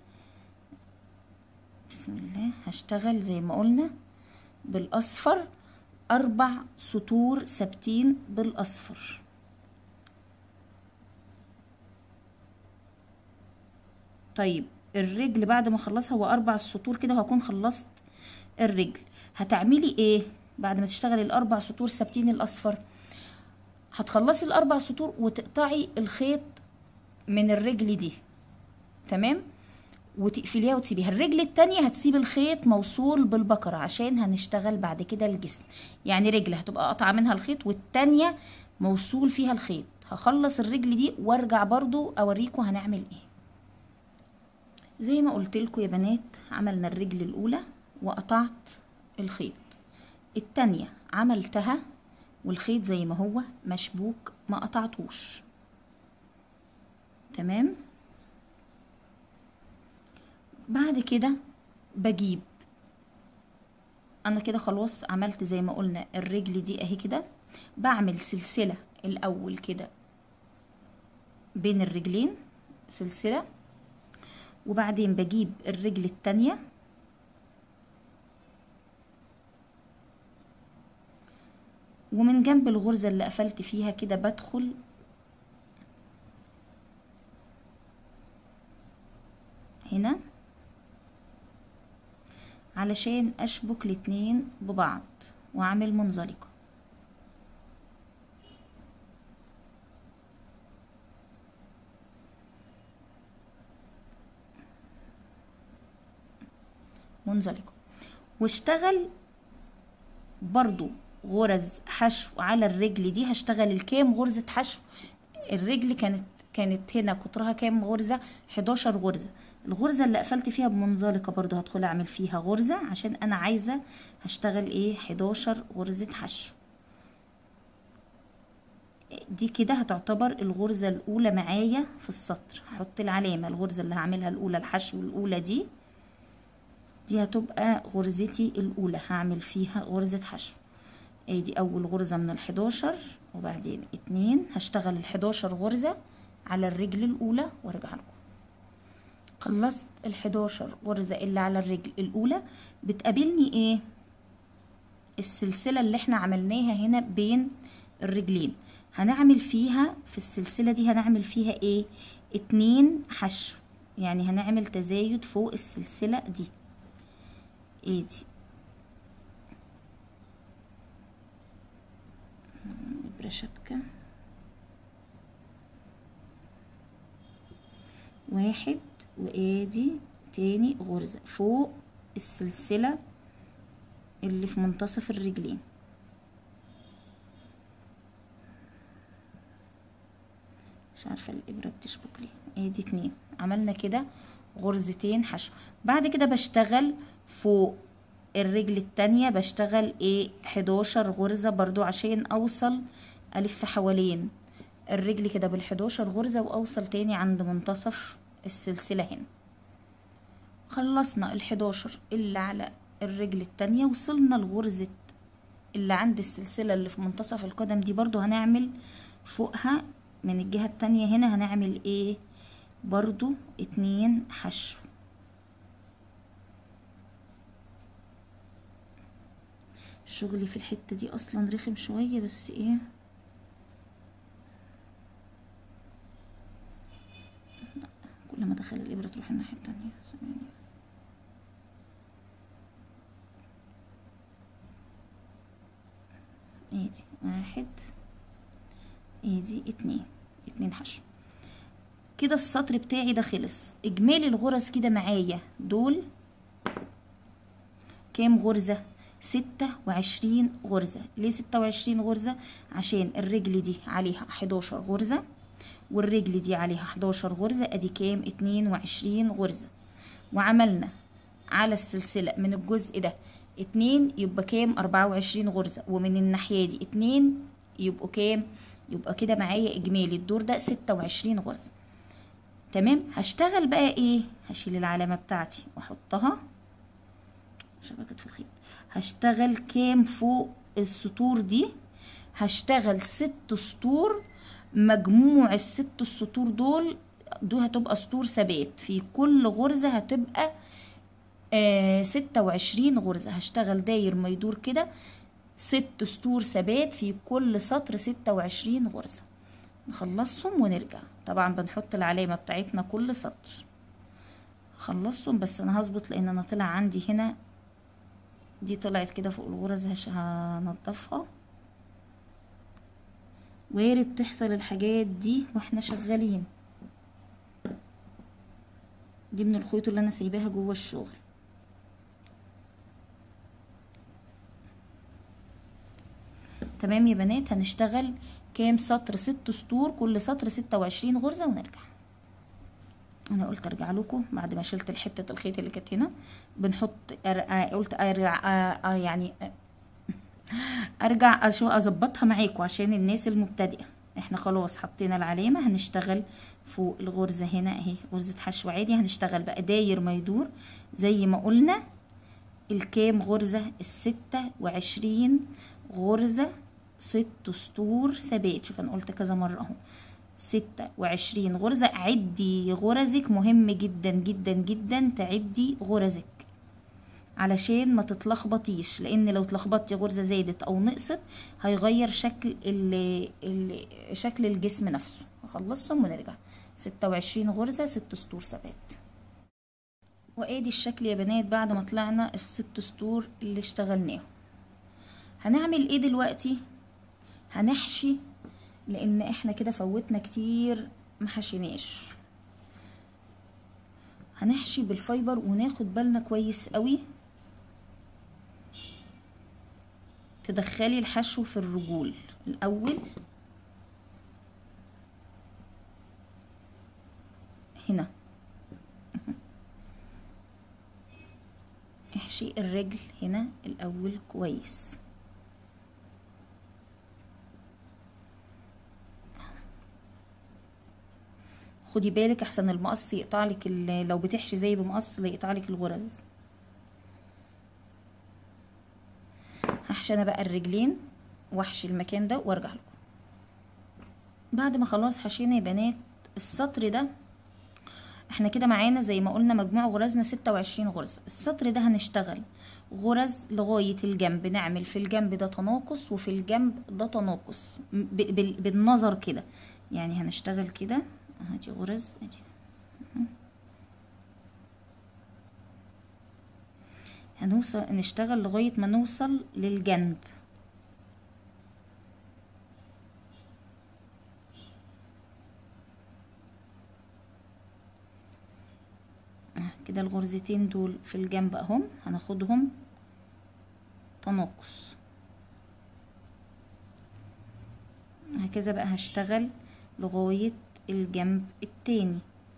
بسم الله هشتغل زي ما قلنا بالأصفر أربع سطور ثابتين بالأصفر طيب الرجل بعد ما اخلصها هو اربع سطور كده هكون خلصت الرجل هتعملي ايه بعد ما تشتغلي الاربع سطور ثابتين الاصفر هتخلصي الاربع سطور وتقطعي الخيط من الرجل دي تمام وتقفليها وتسيبيها الرجل التانية هتسيب الخيط موصول بالبقرة عشان هنشتغل بعد كده الجسم يعني رجل هتبقى قطعة منها الخيط والتانية موصول فيها الخيط هخلص الرجل دي وارجع برضو اوريكم هنعمل ايه زي ما قلت لكم يا بنات عملنا الرجل الاولى وقطعت الخيط التانية عملتها والخيط زي ما هو مشبوك ما قطعتوش تمام بعد كده بجيب انا كده خلاص عملت زي ما قلنا الرجل دي اهي كده بعمل سلسلة الاول كده بين الرجلين سلسلة وبعدين بجيب الرجل التانية ومن جنب الغرزة اللي قفلت فيها كده بدخل هنا علشان اشبك الاتنين ببعض واعمل منزلقة منزلقة واشتغل برضو غرز حشو على الرجل دي هشتغل الكام غرزة حشو الرجل كانت كانت هنا قطرها كام غرزة 11 غرزة الغرزة اللي قفلت فيها بمنزلقة برضو هدخل اعمل فيها غرزة عشان انا عايزة هشتغل ايه 11 غرزة حشو دي كده هتعتبر الغرزة الأولى معايا في السطر هحط العلامة الغرزة اللي هعملها الأولى الحشو الأولى دي دي هتبقى غرزتي الأولى هعمل فيها غرزة حشو ادي أول غرزة من الحداشر وبعدين اتنين هشتغل الحداشر غرزة على الرجل الأولى وارجع لكم خلصت الحداشر غرزة اللي على الرجل الأولى بتقابلني ايه السلسلة اللي احنا عملناها هنا بين الرجلين هنعمل فيها في السلسلة دي هنعمل فيها ايه اتنين حشو يعني هنعمل تزايد فوق السلسلة دي ايه دي إبرة شبكة واحد وادي تاني غرزة فوق السلسلة اللي في منتصف الرجلين مش عارفة الإبرة بتشبك ليه ادي اتنين عملنا كده غرزتين حشو بعد كده بشتغل فوق الرجل التانية بشتغل ايه 11 غرزة برضو عشان اوصل الف حوالين الرجل كده بالحداشر غرزة واوصل تاني عند منتصف السلسلة هنا خلصنا الحداشر اللي على الرجل التانية وصلنا لغرزة اللي عند السلسلة اللي في منتصف القدم دي برضو هنعمل فوقها من الجهة التانية هنا هنعمل ايه برضو اتنين حشو شغلي في الحتة دي اصلا رخم شوية بس ايه كل ما ادخل الابرة تروح الناحية التانية ثواني ادي واحد ادي اتنين اتنين حشو كده السطر بتاعي ده خلص اجمالي الغرز كده معايا دول كام غرزة ستة وعشرين غرزة ليه ستة وعشرين غرزة عشان الرجل دي عليها حداشر غرزة والرجل دي عليها حداشر غرزة ادي كام اتنين وعشرين غرزة وعملنا على السلسلة من الجزء ده اتنين يبقى كام اربعة وعشرين غرزة ومن الناحية دي اتنين يبقوا كام يبقى كده معايا اجمالي الدور ده ستة وعشرين غرزة تمام هشتغل بقى ايه هشيل العلامة بتاعتي واحطها شبكة في الخيط هشتغل كام فوق السطور دي هشتغل ست سطور مجموع الست السطور دول دول هتبقى سطور ثبات في كل غرزة هتبقى آه ستة وعشرين غرزة هشتغل داير ما يدور كده ست سطور ثبات في كل سطر ستة وعشرين غرزة نخلصهم ونرجع طبعا بنحط العلامة بتاعتنا كل سطر خلصهم بس انا هظبط لان انا طلع عندي هنا دي طلعت كده فوق الغرز هش- هنضفها وارد تحصل الحاجات دي واحنا شغالين دي من الخيوط اللي انا سايباها جوه الشغل تمام يا بنات هنشتغل كام سطر ست سطور كل سطر ستة وعشرين غرزة ونرجع انا قلت ارجع لكم بعد ما شلت الحتة الخيط اللي كانت هنا بنحط أر... آه، قلت ارجع آه آه يعني آه، ارجع اشو اظبطها معاكم عشان الناس المبتدئة احنا خلاص حطينا العلامة هنشتغل فوق الغرزة هنا اهي غرزة حشو عادي هنشتغل بقى داير ما يدور زي ما قلنا الكام غرزة الستة وعشرين غرزة ست سطور ثبات شوف انا قلت كذا مرة اهو ستة وعشرين غرزة عدي غرزك مهم جدا جدا جدا تعدي غرزك علشان ما تتلخبطيش لان لو اتلخبطتي غرزة زادت او نقصت هيغير شكل ال ال شكل الجسم نفسه نخلصهم ونرجع ستة وعشرين غرزة ست سطور ثبات وادي الشكل يا بنات بعد ما طلعنا الست سطور اللي اشتغلناهم هنعمل ايه دلوقتي هنحشي لان احنا كده فوتنا كتير محشيناش هنحشي بالفايبر وناخد بالنا كويس قوي تدخلي الحشو في الرجول الاول هنا احشي الرجل هنا الاول كويس خدي بالك احسن المقص يقطع لك لو بتحشي زي بمقص يقطع لك الغرز هحشي انا بقى الرجلين واحشي المكان ده وارجع لكم بعد ما خلاص حشينا يا بنات السطر ده احنا كده معانا زي ما قلنا مجموع غرزنا ستة وعشرين غرزة السطر ده هنشتغل غرز لغاية الجنب نعمل في الجنب ده تناقص وفي الجنب ده تناقص بالنظر كده يعني هنشتغل كده ادي غرز ادي هنوصل نشتغل لغاية ما نوصل للجنب كده الغرزتين دول في الجنب اهم هناخدهم تناقص هكذا بقى هشتغل لغاية الجنب التاني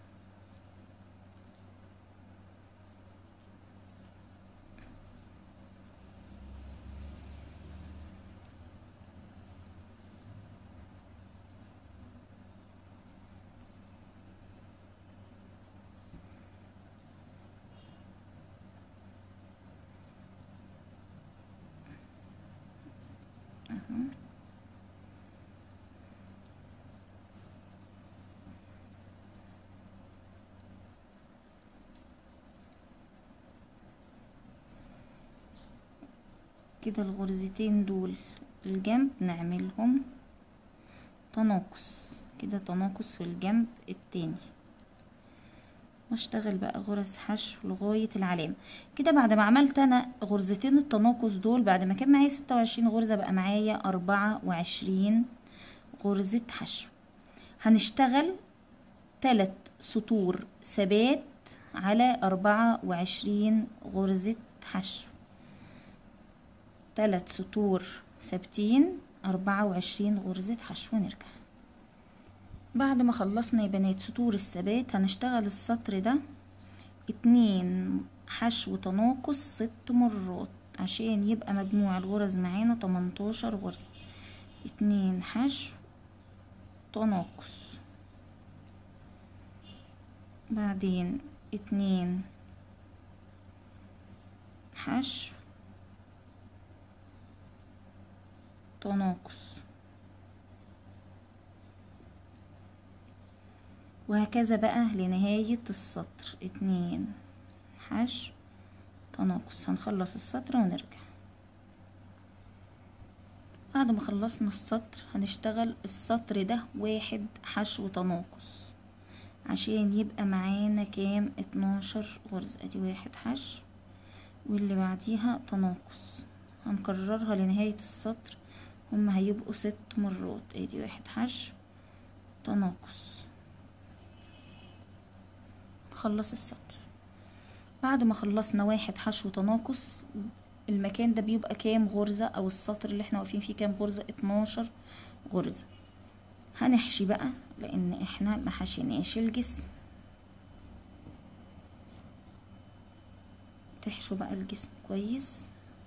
كده الغرزتين دول الجنب نعملهم تناقص كده تناقص في الجنب التاني واشتغل بقى غرز حشو لغاية العلامة كده بعد ما عملت انا غرزتين التناقص دول بعد ما كان معايا ستة وعشرين غرزة بقى معايا اربعة وعشرين غرزة حشو هنشتغل تلات سطور ثبات على اربعة وعشرين غرزة حشو تلات سطور ثابتين أربعة وعشرين غرزة حشو نرجع بعد ما خلصنا يا بنات سطور الثبات هنشتغل السطر ده اتنين حشو تناقص ست مرات عشان يبقى مجموع الغرز معانا تمنتاشر غرزة اتنين حشو تناقص بعدين اتنين حشو تناقص وهكذا بقى لنهاية السطر اتنين حشو تناقص هنخلص السطر ونرجع بعد ما خلصنا السطر هنشتغل السطر ده واحد حشو تناقص عشان يبقى معانا كام اتناشر غرزة ادي واحد حشو واللي بعديها تناقص هنكررها لنهاية السطر هما هيبقوا ست مرات ادي واحد حشو تناقص نخلص السطر بعد ما خلصنا واحد حشو تناقص المكان ده بيبقى كام غرزة او السطر اللي احنا واقفين فيه كام غرزة اتناشر غرزة هنحشي بقى لان احنا ما حشيناش الجسم تحشوا بقى الجسم كويس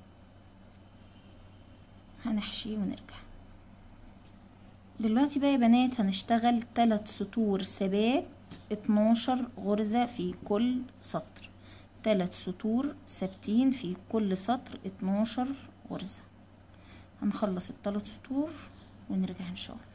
هنحشي ونرجع دلوقتي بقى يا بنات هنشتغل تلات سطور ثبات اتناشر غرزة في كل سطر تلات سطور ثابتين في كل سطر اتناشر غرزة هنخلص التلات سطور ونرجع ان شاء الله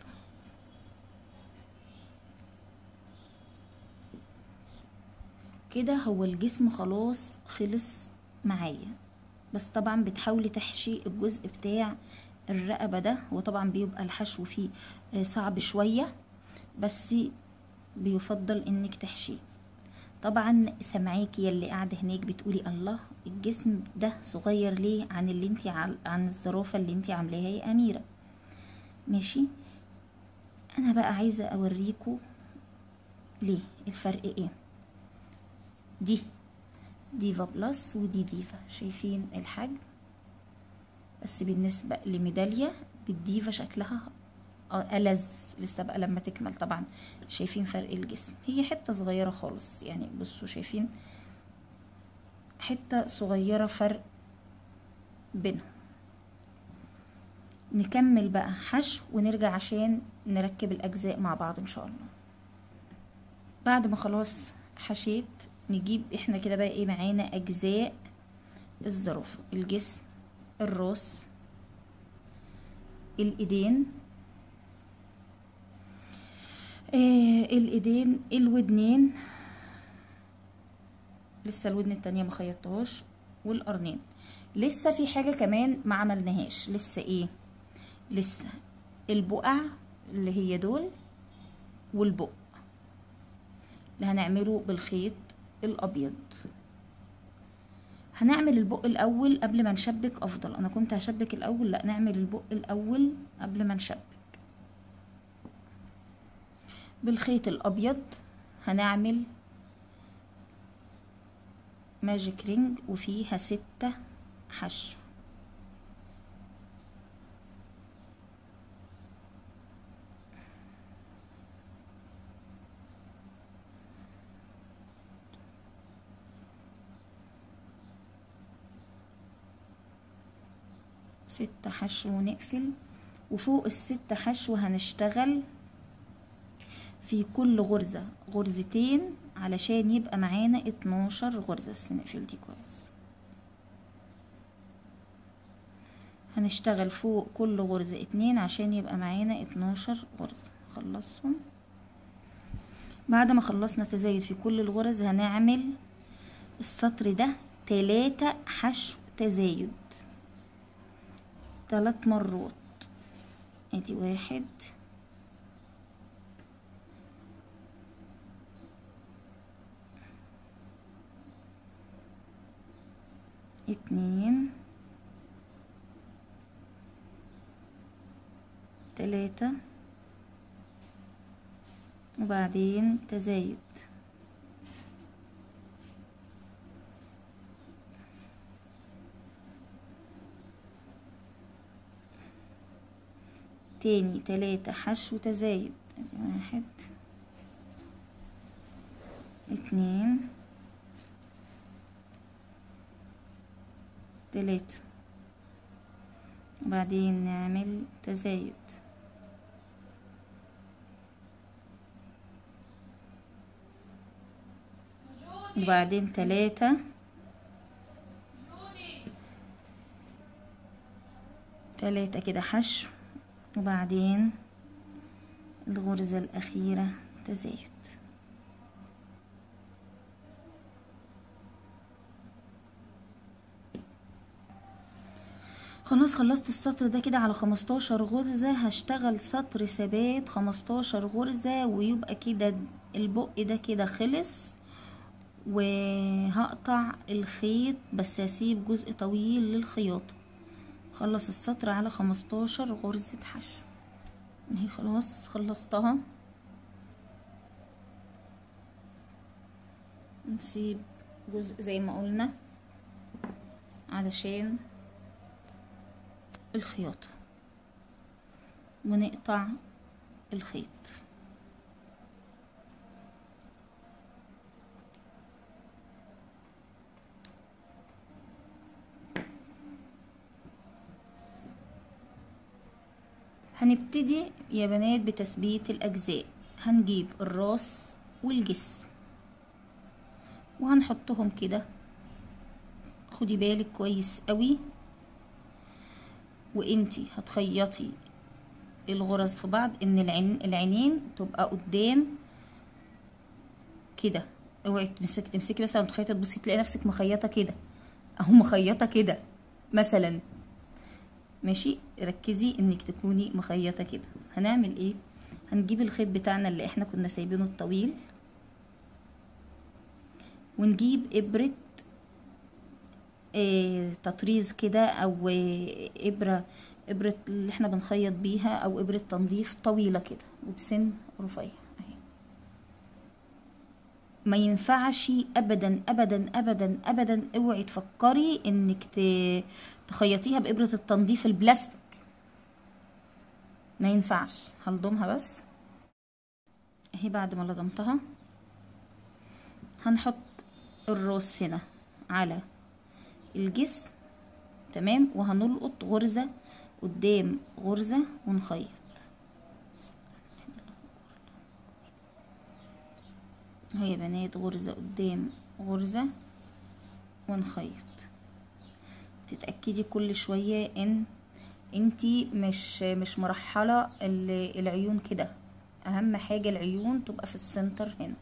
كده هو الجسم خلاص خلص معايا بس طبعا بتحاولي تحشي الجزء بتاع الرقبة ده وطبعا بيبقى الحشو فيه صعب شوية بس بيفضل انك تحشيه طبعا سامعاكي يلي قاعده هناك بتقولي الله الجسم ده صغير ليه عن اللي انت عن الزرافه اللي انت عاملاها يا اميره ماشي انا بقى عايزه اوريكم ليه الفرق ايه دي ديفا بلس ودي ديفا شايفين الحجم بس بالنسبة لميدالية بالديفا شكلها ألذ لسه بقى لما تكمل طبعا شايفين فرق الجسم هي حتة صغيرة خالص يعني بصوا شايفين حتة صغيرة فرق بينهم نكمل بقى حشو ونرجع عشان نركب الأجزاء مع بعض إن شاء الله بعد ما خلاص حشيت نجيب احنا كده بقى ايه معانا أجزاء الزرافة الجسم الراس الإيدين آه الايدين الودنين لسه الودن التانية مخيطتهاش والقرنين لسه في حاجة كمان ما عملناهاش لسه ايه لسه البقع اللي هي دول والبق اللي هنعمله بالخيط الابيض هنعمل البق الاول قبل ما نشبك افضل انا كنت هشبك الاول لا نعمل البق الاول قبل ما نشبك بالخيط الابيض هنعمل ماجيك رينج وفيها ستة حشو ستة حشو ونقفل وفوق الستة حشو هنشتغل في كل غرزة غرزتين علشان يبقى معانا اتناشر غرزة بس نقفل دي كويس هنشتغل فوق كل غرزة اتنين عشان يبقى معانا اتناشر غرزة خلصهم بعد ما خلصنا تزايد في كل الغرز هنعمل السطر ده تلاتة حشو تزايد تلات مرات ادي واحد اتنين تلاتة وبعدين تزايد تاني تلاتة حشو تزايد واحد اتنين تلاتة وبعدين نعمل تزايد وبعدين تلاتة تلاتة كده حشو وبعدين الغرزة الأخيرة تزايد خلاص خلصت السطر ده كده على خمستاشر غرزة هشتغل سطر ثبات خمستاشر غرزة ويبقى كده البق ده كده خلص وهقطع الخيط بس هسيب جزء طويل للخياطة خلص السطر على خمستاشر غرزة حشو اهي خلاص خلصتها نسيب جزء زي ما قلنا علشان الخياطة ونقطع الخيط هنبتدي يا بنات بتثبيت الأجزاء هنجيب الراس والجسم وهنحطهم كده خدي بالك كويس قوي وانتي هتخيطي الغرز في بعض ان العين العينين تبقى قدام كده اوعي تمسكي تمسكي مثلا تخيطي تبصي تلاقي نفسك مخيطه كده اهو مخيطه كده مثلا ماشي ركزي انك تكوني مخيطه كده هنعمل ايه هنجيب الخيط بتاعنا اللي احنا كنا سايبينه الطويل ونجيب ابره إيه تطريز كده او إيه ابره ابره اللي احنا بنخيط بيها او ابره تنظيف طويله كده وبسن رفيع اهي ما ينفعش ابدا ابدا ابدا ابدا اوعي تفكري انك ت- تخيطيها بابره التنظيف البلاستيك ما ينفعش هلضمها بس اهي بعد ما لضمتها هنحط الراس هنا على الجسم تمام وهنلقط غرزة قدام غرزة ونخيط اهو يا بنات غرزة قدام غرزة ونخيط تتأكدي كل شوية ان انتي مش مش مرحلة ال- العيون كده اهم حاجة العيون تبقى في السنتر هنا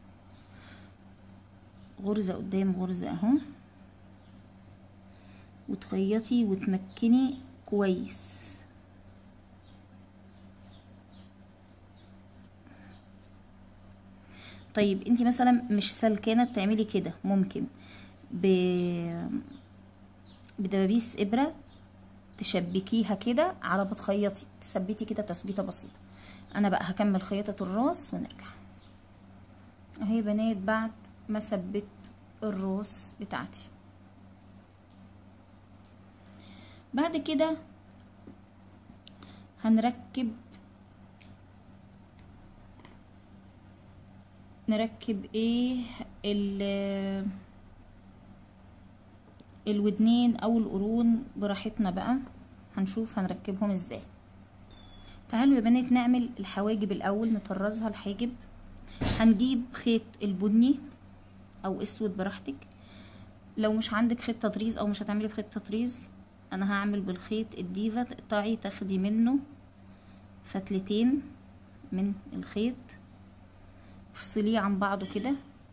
غرزة قدام غرزة اهو وتخيطي وتمكني كويس طيب انتي مثلا مش سلكانة تعملي كده ممكن ب بدبابيس ابرة تشبكيها كده على ما تخيطي تثبتي كده تثبيته بسيطه انا بقى هكمل خياطه الراس ونرجع اهي بنات بعد ما ثبت الراس بتاعتي بعد كده هنركب نركب ايه ال الودنين او القرون براحتنا بقى هنشوف هنركبهم ازاي تعالوا يا بنات نعمل الحواجب الاول نطرزها الحاجب هنجيب خيط البني او اسود براحتك لو مش عندك خيط تطريز او مش هتعملي بخيط تطريز انا هعمل بالخيط الديفا تقطعي تاخدي منه فتلتين من الخيط افصليه عن بعضه كده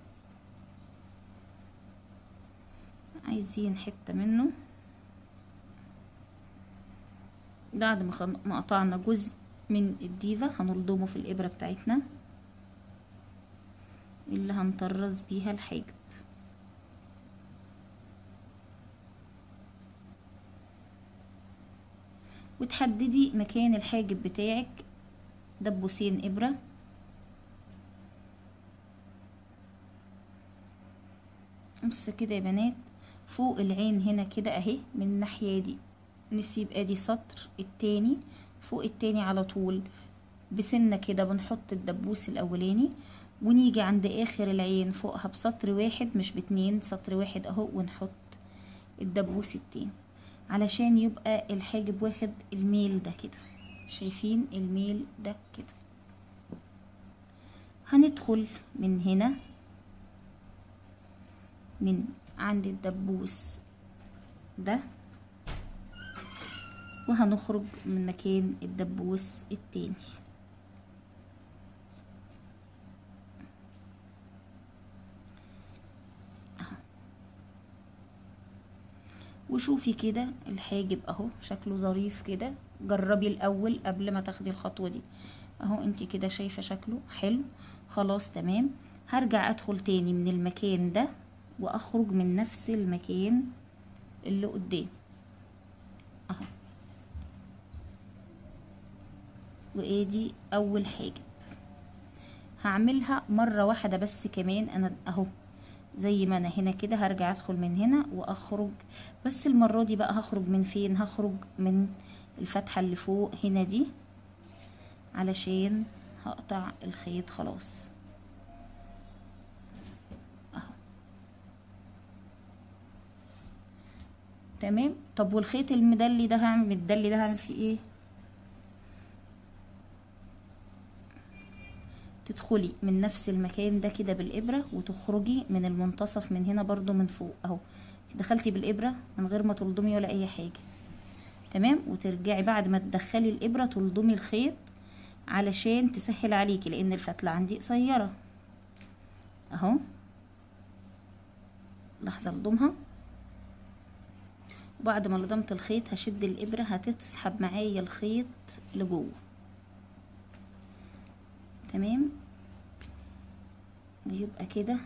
عايزين حتة منه بعد ما خن- ما قطعنا جزء من الديفا هنلضمه في الإبرة بتاعتنا اللي هنطرز بيها الحاجب وتحددي مكان الحاجب بتاعك دبوسين إبرة بص كده يا بنات فوق العين هنا كده اهي من الناحية دي نسيب ادي سطر التاني فوق التاني على طول بسنة كده بنحط الدبوس الاولاني ونيجي عند اخر العين فوقها بسطر واحد مش باتنين سطر واحد اهو ونحط الدبوس التاني علشان يبقى الحاجب واخد الميل ده كده شايفين الميل ده كده هندخل من هنا من عند الدبوس ده وهنخرج من مكان الدبوس التاني أهو. وشوفي كده الحاجب اهو شكله ظريف كده جربي الاول قبل ما تاخدي الخطوه دي اهو انتي كده شايفه شكله حلو خلاص تمام هرجع ادخل تاني من المكان ده واخرج من نفس المكان اللي قدام اهو وادي اول حاجه هعملها مره واحده بس كمان انا اهو زي ما انا هنا كده هرجع ادخل من هنا واخرج بس المره دي بقى هخرج من فين هخرج من الفتحه اللي فوق هنا دي علشان هقطع الخيط خلاص تمام طب والخيط المدلي ده هعمل الدلي ده هعمل فيه ايه تدخلي من نفس المكان ده كده بالابره وتخرجي من المنتصف من هنا برضو من فوق اهو دخلتي بالابره من غير ما تلضمي ولا اي حاجه تمام وترجعي بعد ما تدخلي الابره تلضمي الخيط علشان تسهل عليكي لان الفتله عندي قصيره اهو لحظه الضمها وبعد ما لضمت الخيط هشد الابره هتسحب معايا الخيط لجوه تمام ويبقى كده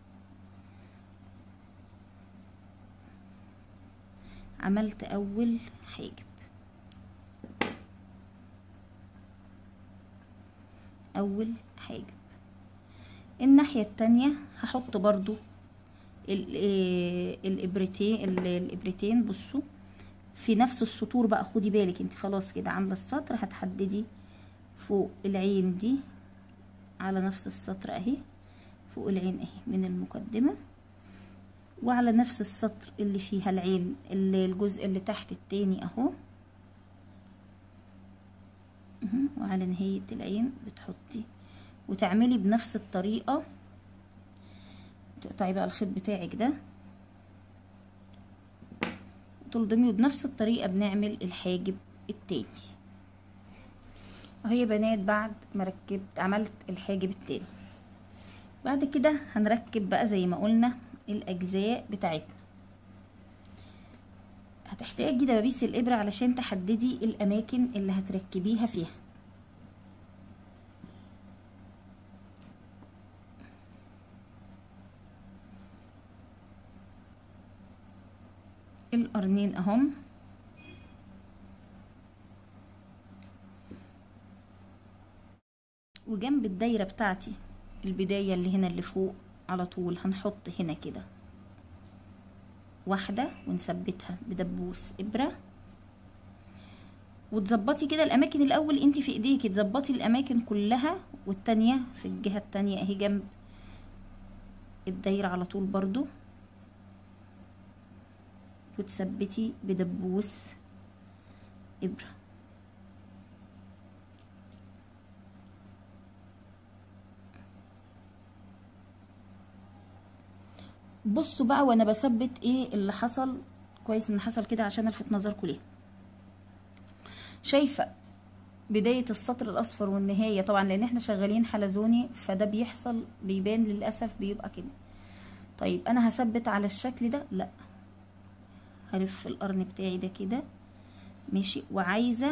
عملت اول حاجب اول حاجب الناحية التانية هحط برضو ال- آه، الابرتين ال- الابرتين بصوا في نفس السطور بقى خدي بالك انت خلاص كده عامله السطر هتحددي فوق العين دي على نفس السطر اهي فوق العين اهي من المقدمه وعلى نفس السطر اللي فيها العين اللي الجزء اللي تحت التاني اهو مهم. وعلى نهاية العين بتحطي وتعملي بنفس الطريقة تقطعي بقى الخيط بتاعك ده وتلضمي وبنفس الطريقة بنعمل الحاجب التاني اهي يا بنات بعد ما ركبت عملت الحاجب التاني بعد كده هنركب بقى زي ما قلنا الاجزاء بتاعتنا هتحتاجي دبابيس الابره علشان تحددي الاماكن اللي هتركبيها فيها القرنين اهم وجنب الدايره بتاعتي البدايه اللي هنا اللي فوق على طول هنحط هنا كده واحدة ونثبتها بدبوس إبرة وتظبطي كده الأماكن الأول انت في ايديكي تظبطي الأماكن كلها والتانية في الجهة التانية اهي جنب الدايرة على طول برضو وتثبتي بدبوس إبرة بصوا بقى وانا بثبت ايه اللي حصل كويس ان حصل كده عشان الفت نظركم ليه شايفه بدايه السطر الاصفر والنهايه طبعا لان احنا شغالين حلزوني فده بيحصل بيبان للاسف بيبقى كده طيب انا هثبت على الشكل ده لا هلف القرن بتاعي ده كده ماشي وعايزه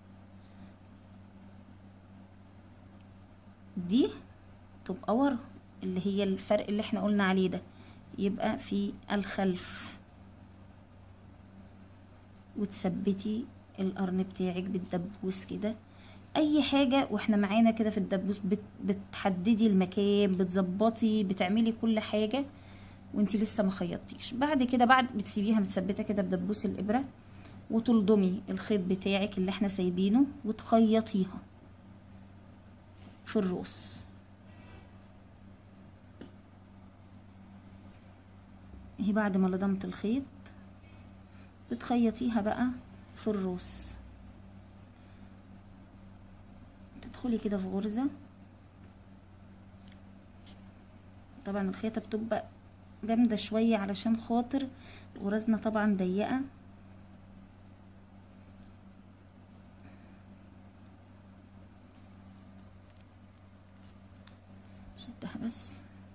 دي تبقى ورا اللي هي الفرق اللي احنا قلنا عليه ده يبقى في الخلف وتثبتي القرن بتاعك بالدبوس كده اي حاجه واحنا معانا كده في الدبوس بت بتحددي المكان بتظبطي بتعملي كل حاجه وانتي لسه ما خيطتيش بعد كده بعد بتسيبيها متثبته كده بدبوس الابره وتلضمي الخيط بتاعك اللي احنا سايبينه وتخيطيها في الروس اهي بعد ما لضمت الخيط بتخيطيها بقى في الروس تدخلي كده في غرزة طبعا الخيطة بتبقى جامدة شوية علشان خاطر غرزنا طبعا ضيقة شدها بس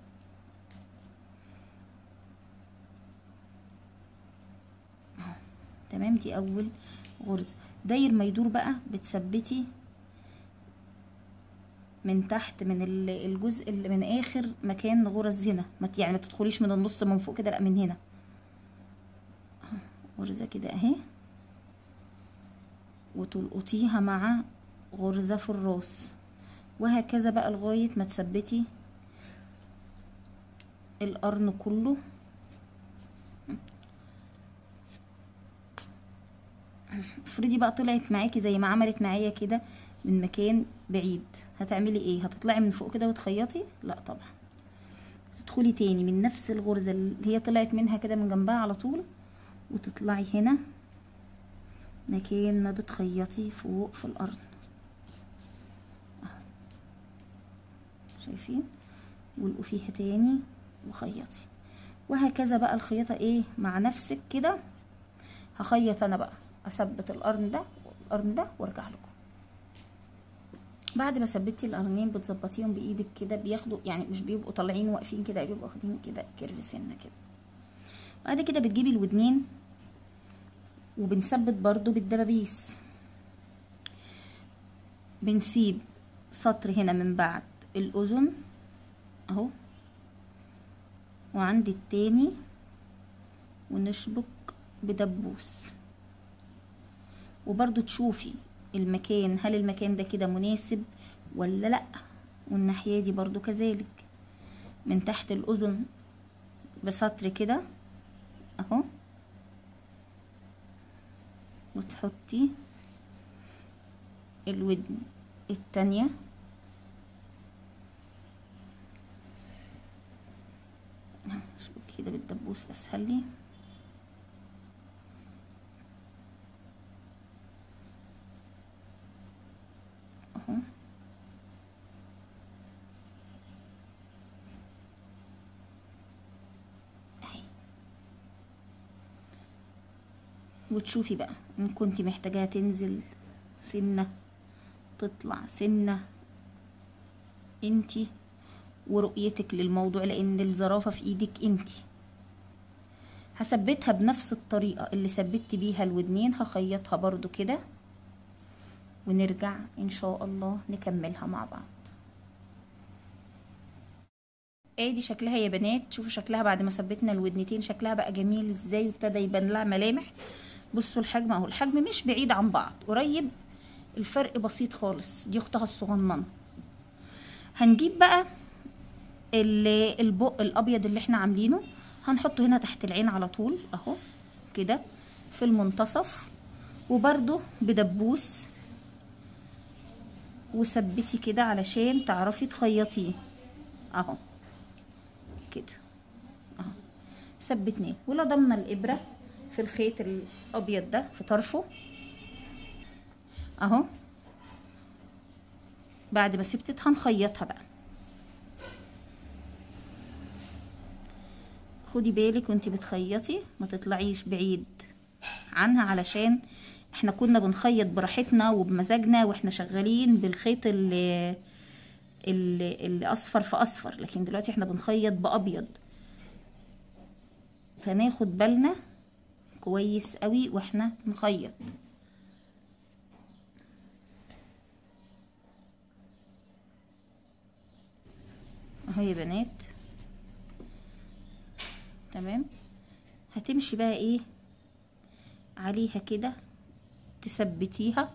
تمام دي اول غرزة داير ما يدور بقى بتثبتي من تحت من الجزء اللي من اخر مكان غرز هنا ما يعني ما تدخليش من النص من فوق كده لا من هنا غرزة كده اهي وتلقطيها مع غرزة في الراس وهكذا بقى لغاية ما تثبتي القرن كله افرضي بقى طلعت معاكي زي ما عملت معايا كده من مكان بعيد هتعملي ايه هتطلعي من فوق كده وتخيطي لا طبعا تدخلي تاني من نفس الغرزه اللي هي طلعت منها كده من جنبها على طول وتطلعي هنا مكان ما بتخيطي فوق في الارض شايفين والقوا فيها تاني وخيطي وهكذا بقى الخياطه ايه مع نفسك كده هخيط انا بقى اثبت القرن ده والقرن ده وارجع لكم بعد ما ثبتي القرنين بتظبطيهم بايدك كده بياخدوا يعني مش بيبقوا طالعين واقفين كده بيبقوا واخدين كده كيرف سنه كده بعد كده بتجيبي الودنين وبنثبت برضو بالدبابيس بنسيب سطر هنا من بعد الاذن اهو وعند التاني ونشبك بدبوس وبرضو تشوفي المكان هل المكان ده كده مناسب ولا لا والناحية دي برضو كذلك من تحت الاذن بسطر كده اهو وتحطي الودن التانية اشبك كده بالدبوس اسهل لي اهو اهي وتشوفي بقى ان كنتي محتاجاها تنزل سنه تطلع سنه انتي ورؤيتك للموضوع لان الزرافه في ايدك انتي هثبتها بنفس الطريقه اللي ثبتت بيها الودنين هخيطها برضو كده ونرجع ان شاء الله نكملها مع بعض ادي شكلها يا بنات شوفوا شكلها بعد ما ثبتنا الودنتين شكلها بقى جميل ازاي وابتدى يبان لها ملامح بصوا الحجم اهو الحجم مش بعيد عن بعض قريب الفرق بسيط خالص دي اختها الصغننه هنجيب بقى البق الابيض اللي احنا عاملينه هنحطه هنا تحت العين على طول اهو كده في المنتصف وبرده بدبوس وثبتي كده علشان تعرفي تخيطيه اهو كده اهو ثبتناه ولضمنا الابره في الخيط الابيض ده في طرفه اهو بعد ما سبتت هنخيطها بقى خدي بالك وانت بتخيطي ما تطلعيش بعيد عنها علشان احنا كنا بنخيط براحتنا وبمزاجنا واحنا شغالين بالخيط اللي اللي, اللي اصفر في اصفر لكن دلوقتي احنا بنخيط بابيض فناخد بالنا كويس قوي واحنا بنخيط اهو يا بنات تمام هتمشي بقى ايه عليها كده تثبتيها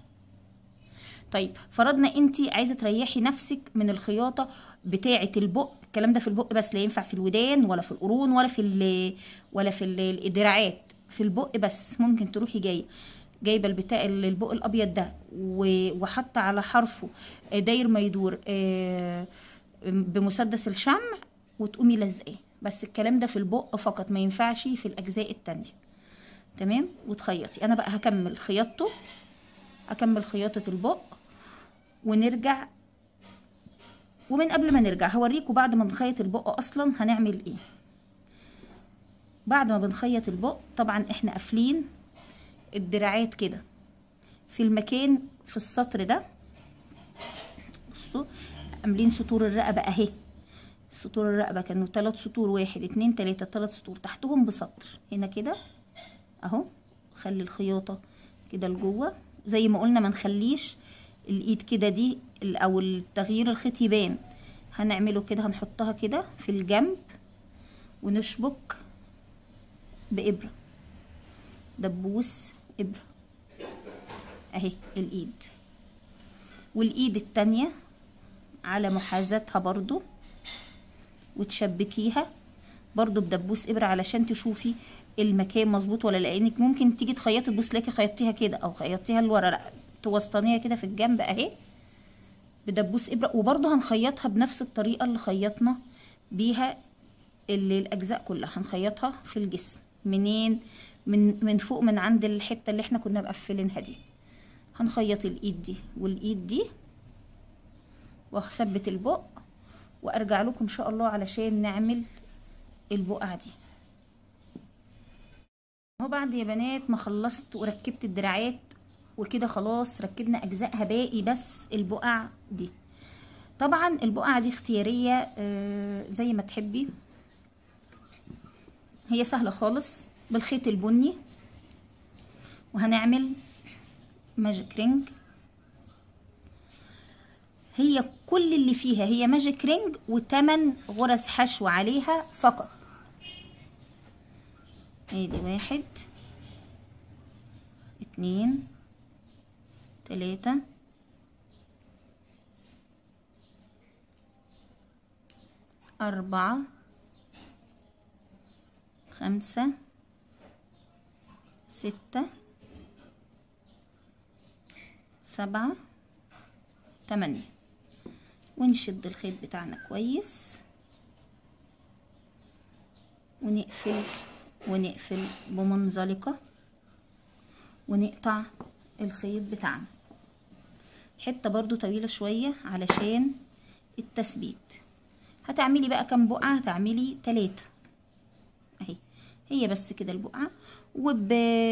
طيب فرضنا انت عايزه تريحي نفسك من الخياطه بتاعه البق الكلام ده في البق بس لا ينفع في الودان ولا في القرون ولا في ال ولا في ال- الدراعات في البق بس ممكن تروحي جايه جايبه البتاع البق الابيض ده و- وحاطه على حرفه داير ما يدور آه، بمسدس الشمع وتقومي لازقاه بس الكلام ده في البق فقط ما ينفعش في الاجزاء التانية تمام وتخيطي انا بقى هكمل خياطته اكمل خياطه البق ونرجع ومن قبل ما نرجع هوريكم بعد ما نخيط البق اصلا هنعمل ايه بعد ما بنخيط البق طبعا احنا قافلين الدراعات كده في المكان في السطر ده بصوا عاملين سطور الرقبه اهي سطور الرقبه كانوا ثلاث سطور واحد اتنين تلاته ثلاث سطور تحتهم بسطر هنا كده اهو خلي الخياطه كده لجوه زي ما قلنا ما نخليش الايد كده دي ال- او التغيير الخيط يبان هنعمله كده هنحطها كده في الجنب ونشبك بإبرة دبوس إبرة أهي الإيد والإيد التانية على محاذاتها برضو وتشبكيها برضو بدبوس إبرة علشان تشوفي المكان مظبوط ولا لأنك ممكن تيجي تخيطي تبص تلاقي خيطتيها كده أو خيطتيها لورا لأ توسطنيها كده في الجنب أهي بدبوس إبرة وبرضو هنخيطها بنفس الطريقة اللي خيطنا بيها اللي الأجزاء كلها هنخيطها في الجسم منين من من فوق من عند الحته اللي احنا كنا مقفلينها دي هنخيط الايد دي والايد دي واثبت البق وارجع لكم ان شاء الله علشان نعمل البقعه دي اهو بعد يا بنات ما خلصت وركبت الدراعات وكده خلاص ركبنا اجزائها باقي بس البقع دي طبعا البقعه دي اختياريه آه زي ما تحبي هي سهلة خالص بالخيط البني وهنعمل ماجيك رينج هي كل اللي فيها هي ماجيك رينج وتمن غرز حشو عليها فقط ادي واحد اتنين تلاتة أربعة خمسة ستة سبعة تمانية ونشد الخيط بتاعنا كويس ونقفل ونقفل بمنزلقة ونقطع الخيط بتاعنا حتة برضو طويلة شوية علشان التثبيت هتعملي بقى كام بقعة هتعملي تلاتة اهي هي بس كده البقعة وب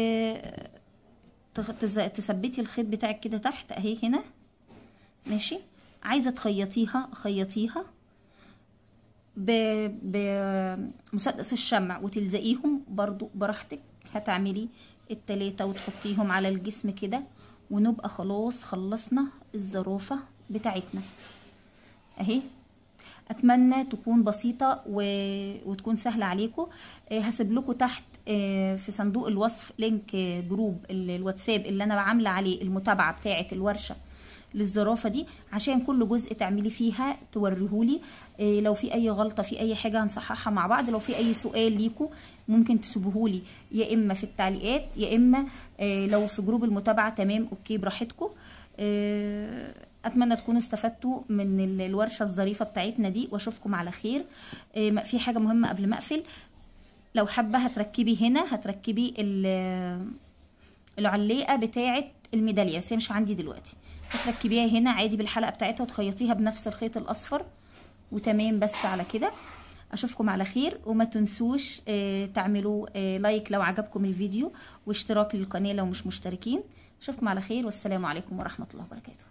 تثبتي الخيط بتاعك كده تحت اهي هنا ماشي عايزة تخيطيها خيطيها بمسدس الشمع وتلزقيهم برضو براحتك هتعملي التلاتة وتحطيهم على الجسم كده ونبقى خلاص خلصنا الزرافة بتاعتنا اهي اتمنى تكون بسيطه و... وتكون سهله عليكم هسيب لكم تحت في صندوق الوصف لينك جروب الواتساب اللي انا عامله عليه المتابعه بتاعه الورشه للزرافه دي عشان كل جزء تعملي فيها توريهولي لو في اي غلطه في اي حاجه هنصححها مع بعض لو في اي سؤال ليكم ممكن تسيبوهولي يا اما في التعليقات يا اما لو في جروب المتابعه تمام اوكي براحتكم اتمنى تكونوا استفدتوا من الورشه الظريفه بتاعتنا دي واشوفكم على خير في حاجه مهمه قبل ما اقفل لو حابه هتركبي هنا هتركبي العليقه بتاعه الميداليه بس هي مش عندي دلوقتي هتركبيها هنا عادي بالحلقه بتاعتها وتخيطيها بنفس الخيط الاصفر وتمام بس على كده اشوفكم على خير وما تنسوش تعملوا لايك لو عجبكم الفيديو واشتراك للقناه لو مش مشتركين اشوفكم على خير والسلام عليكم ورحمه الله وبركاته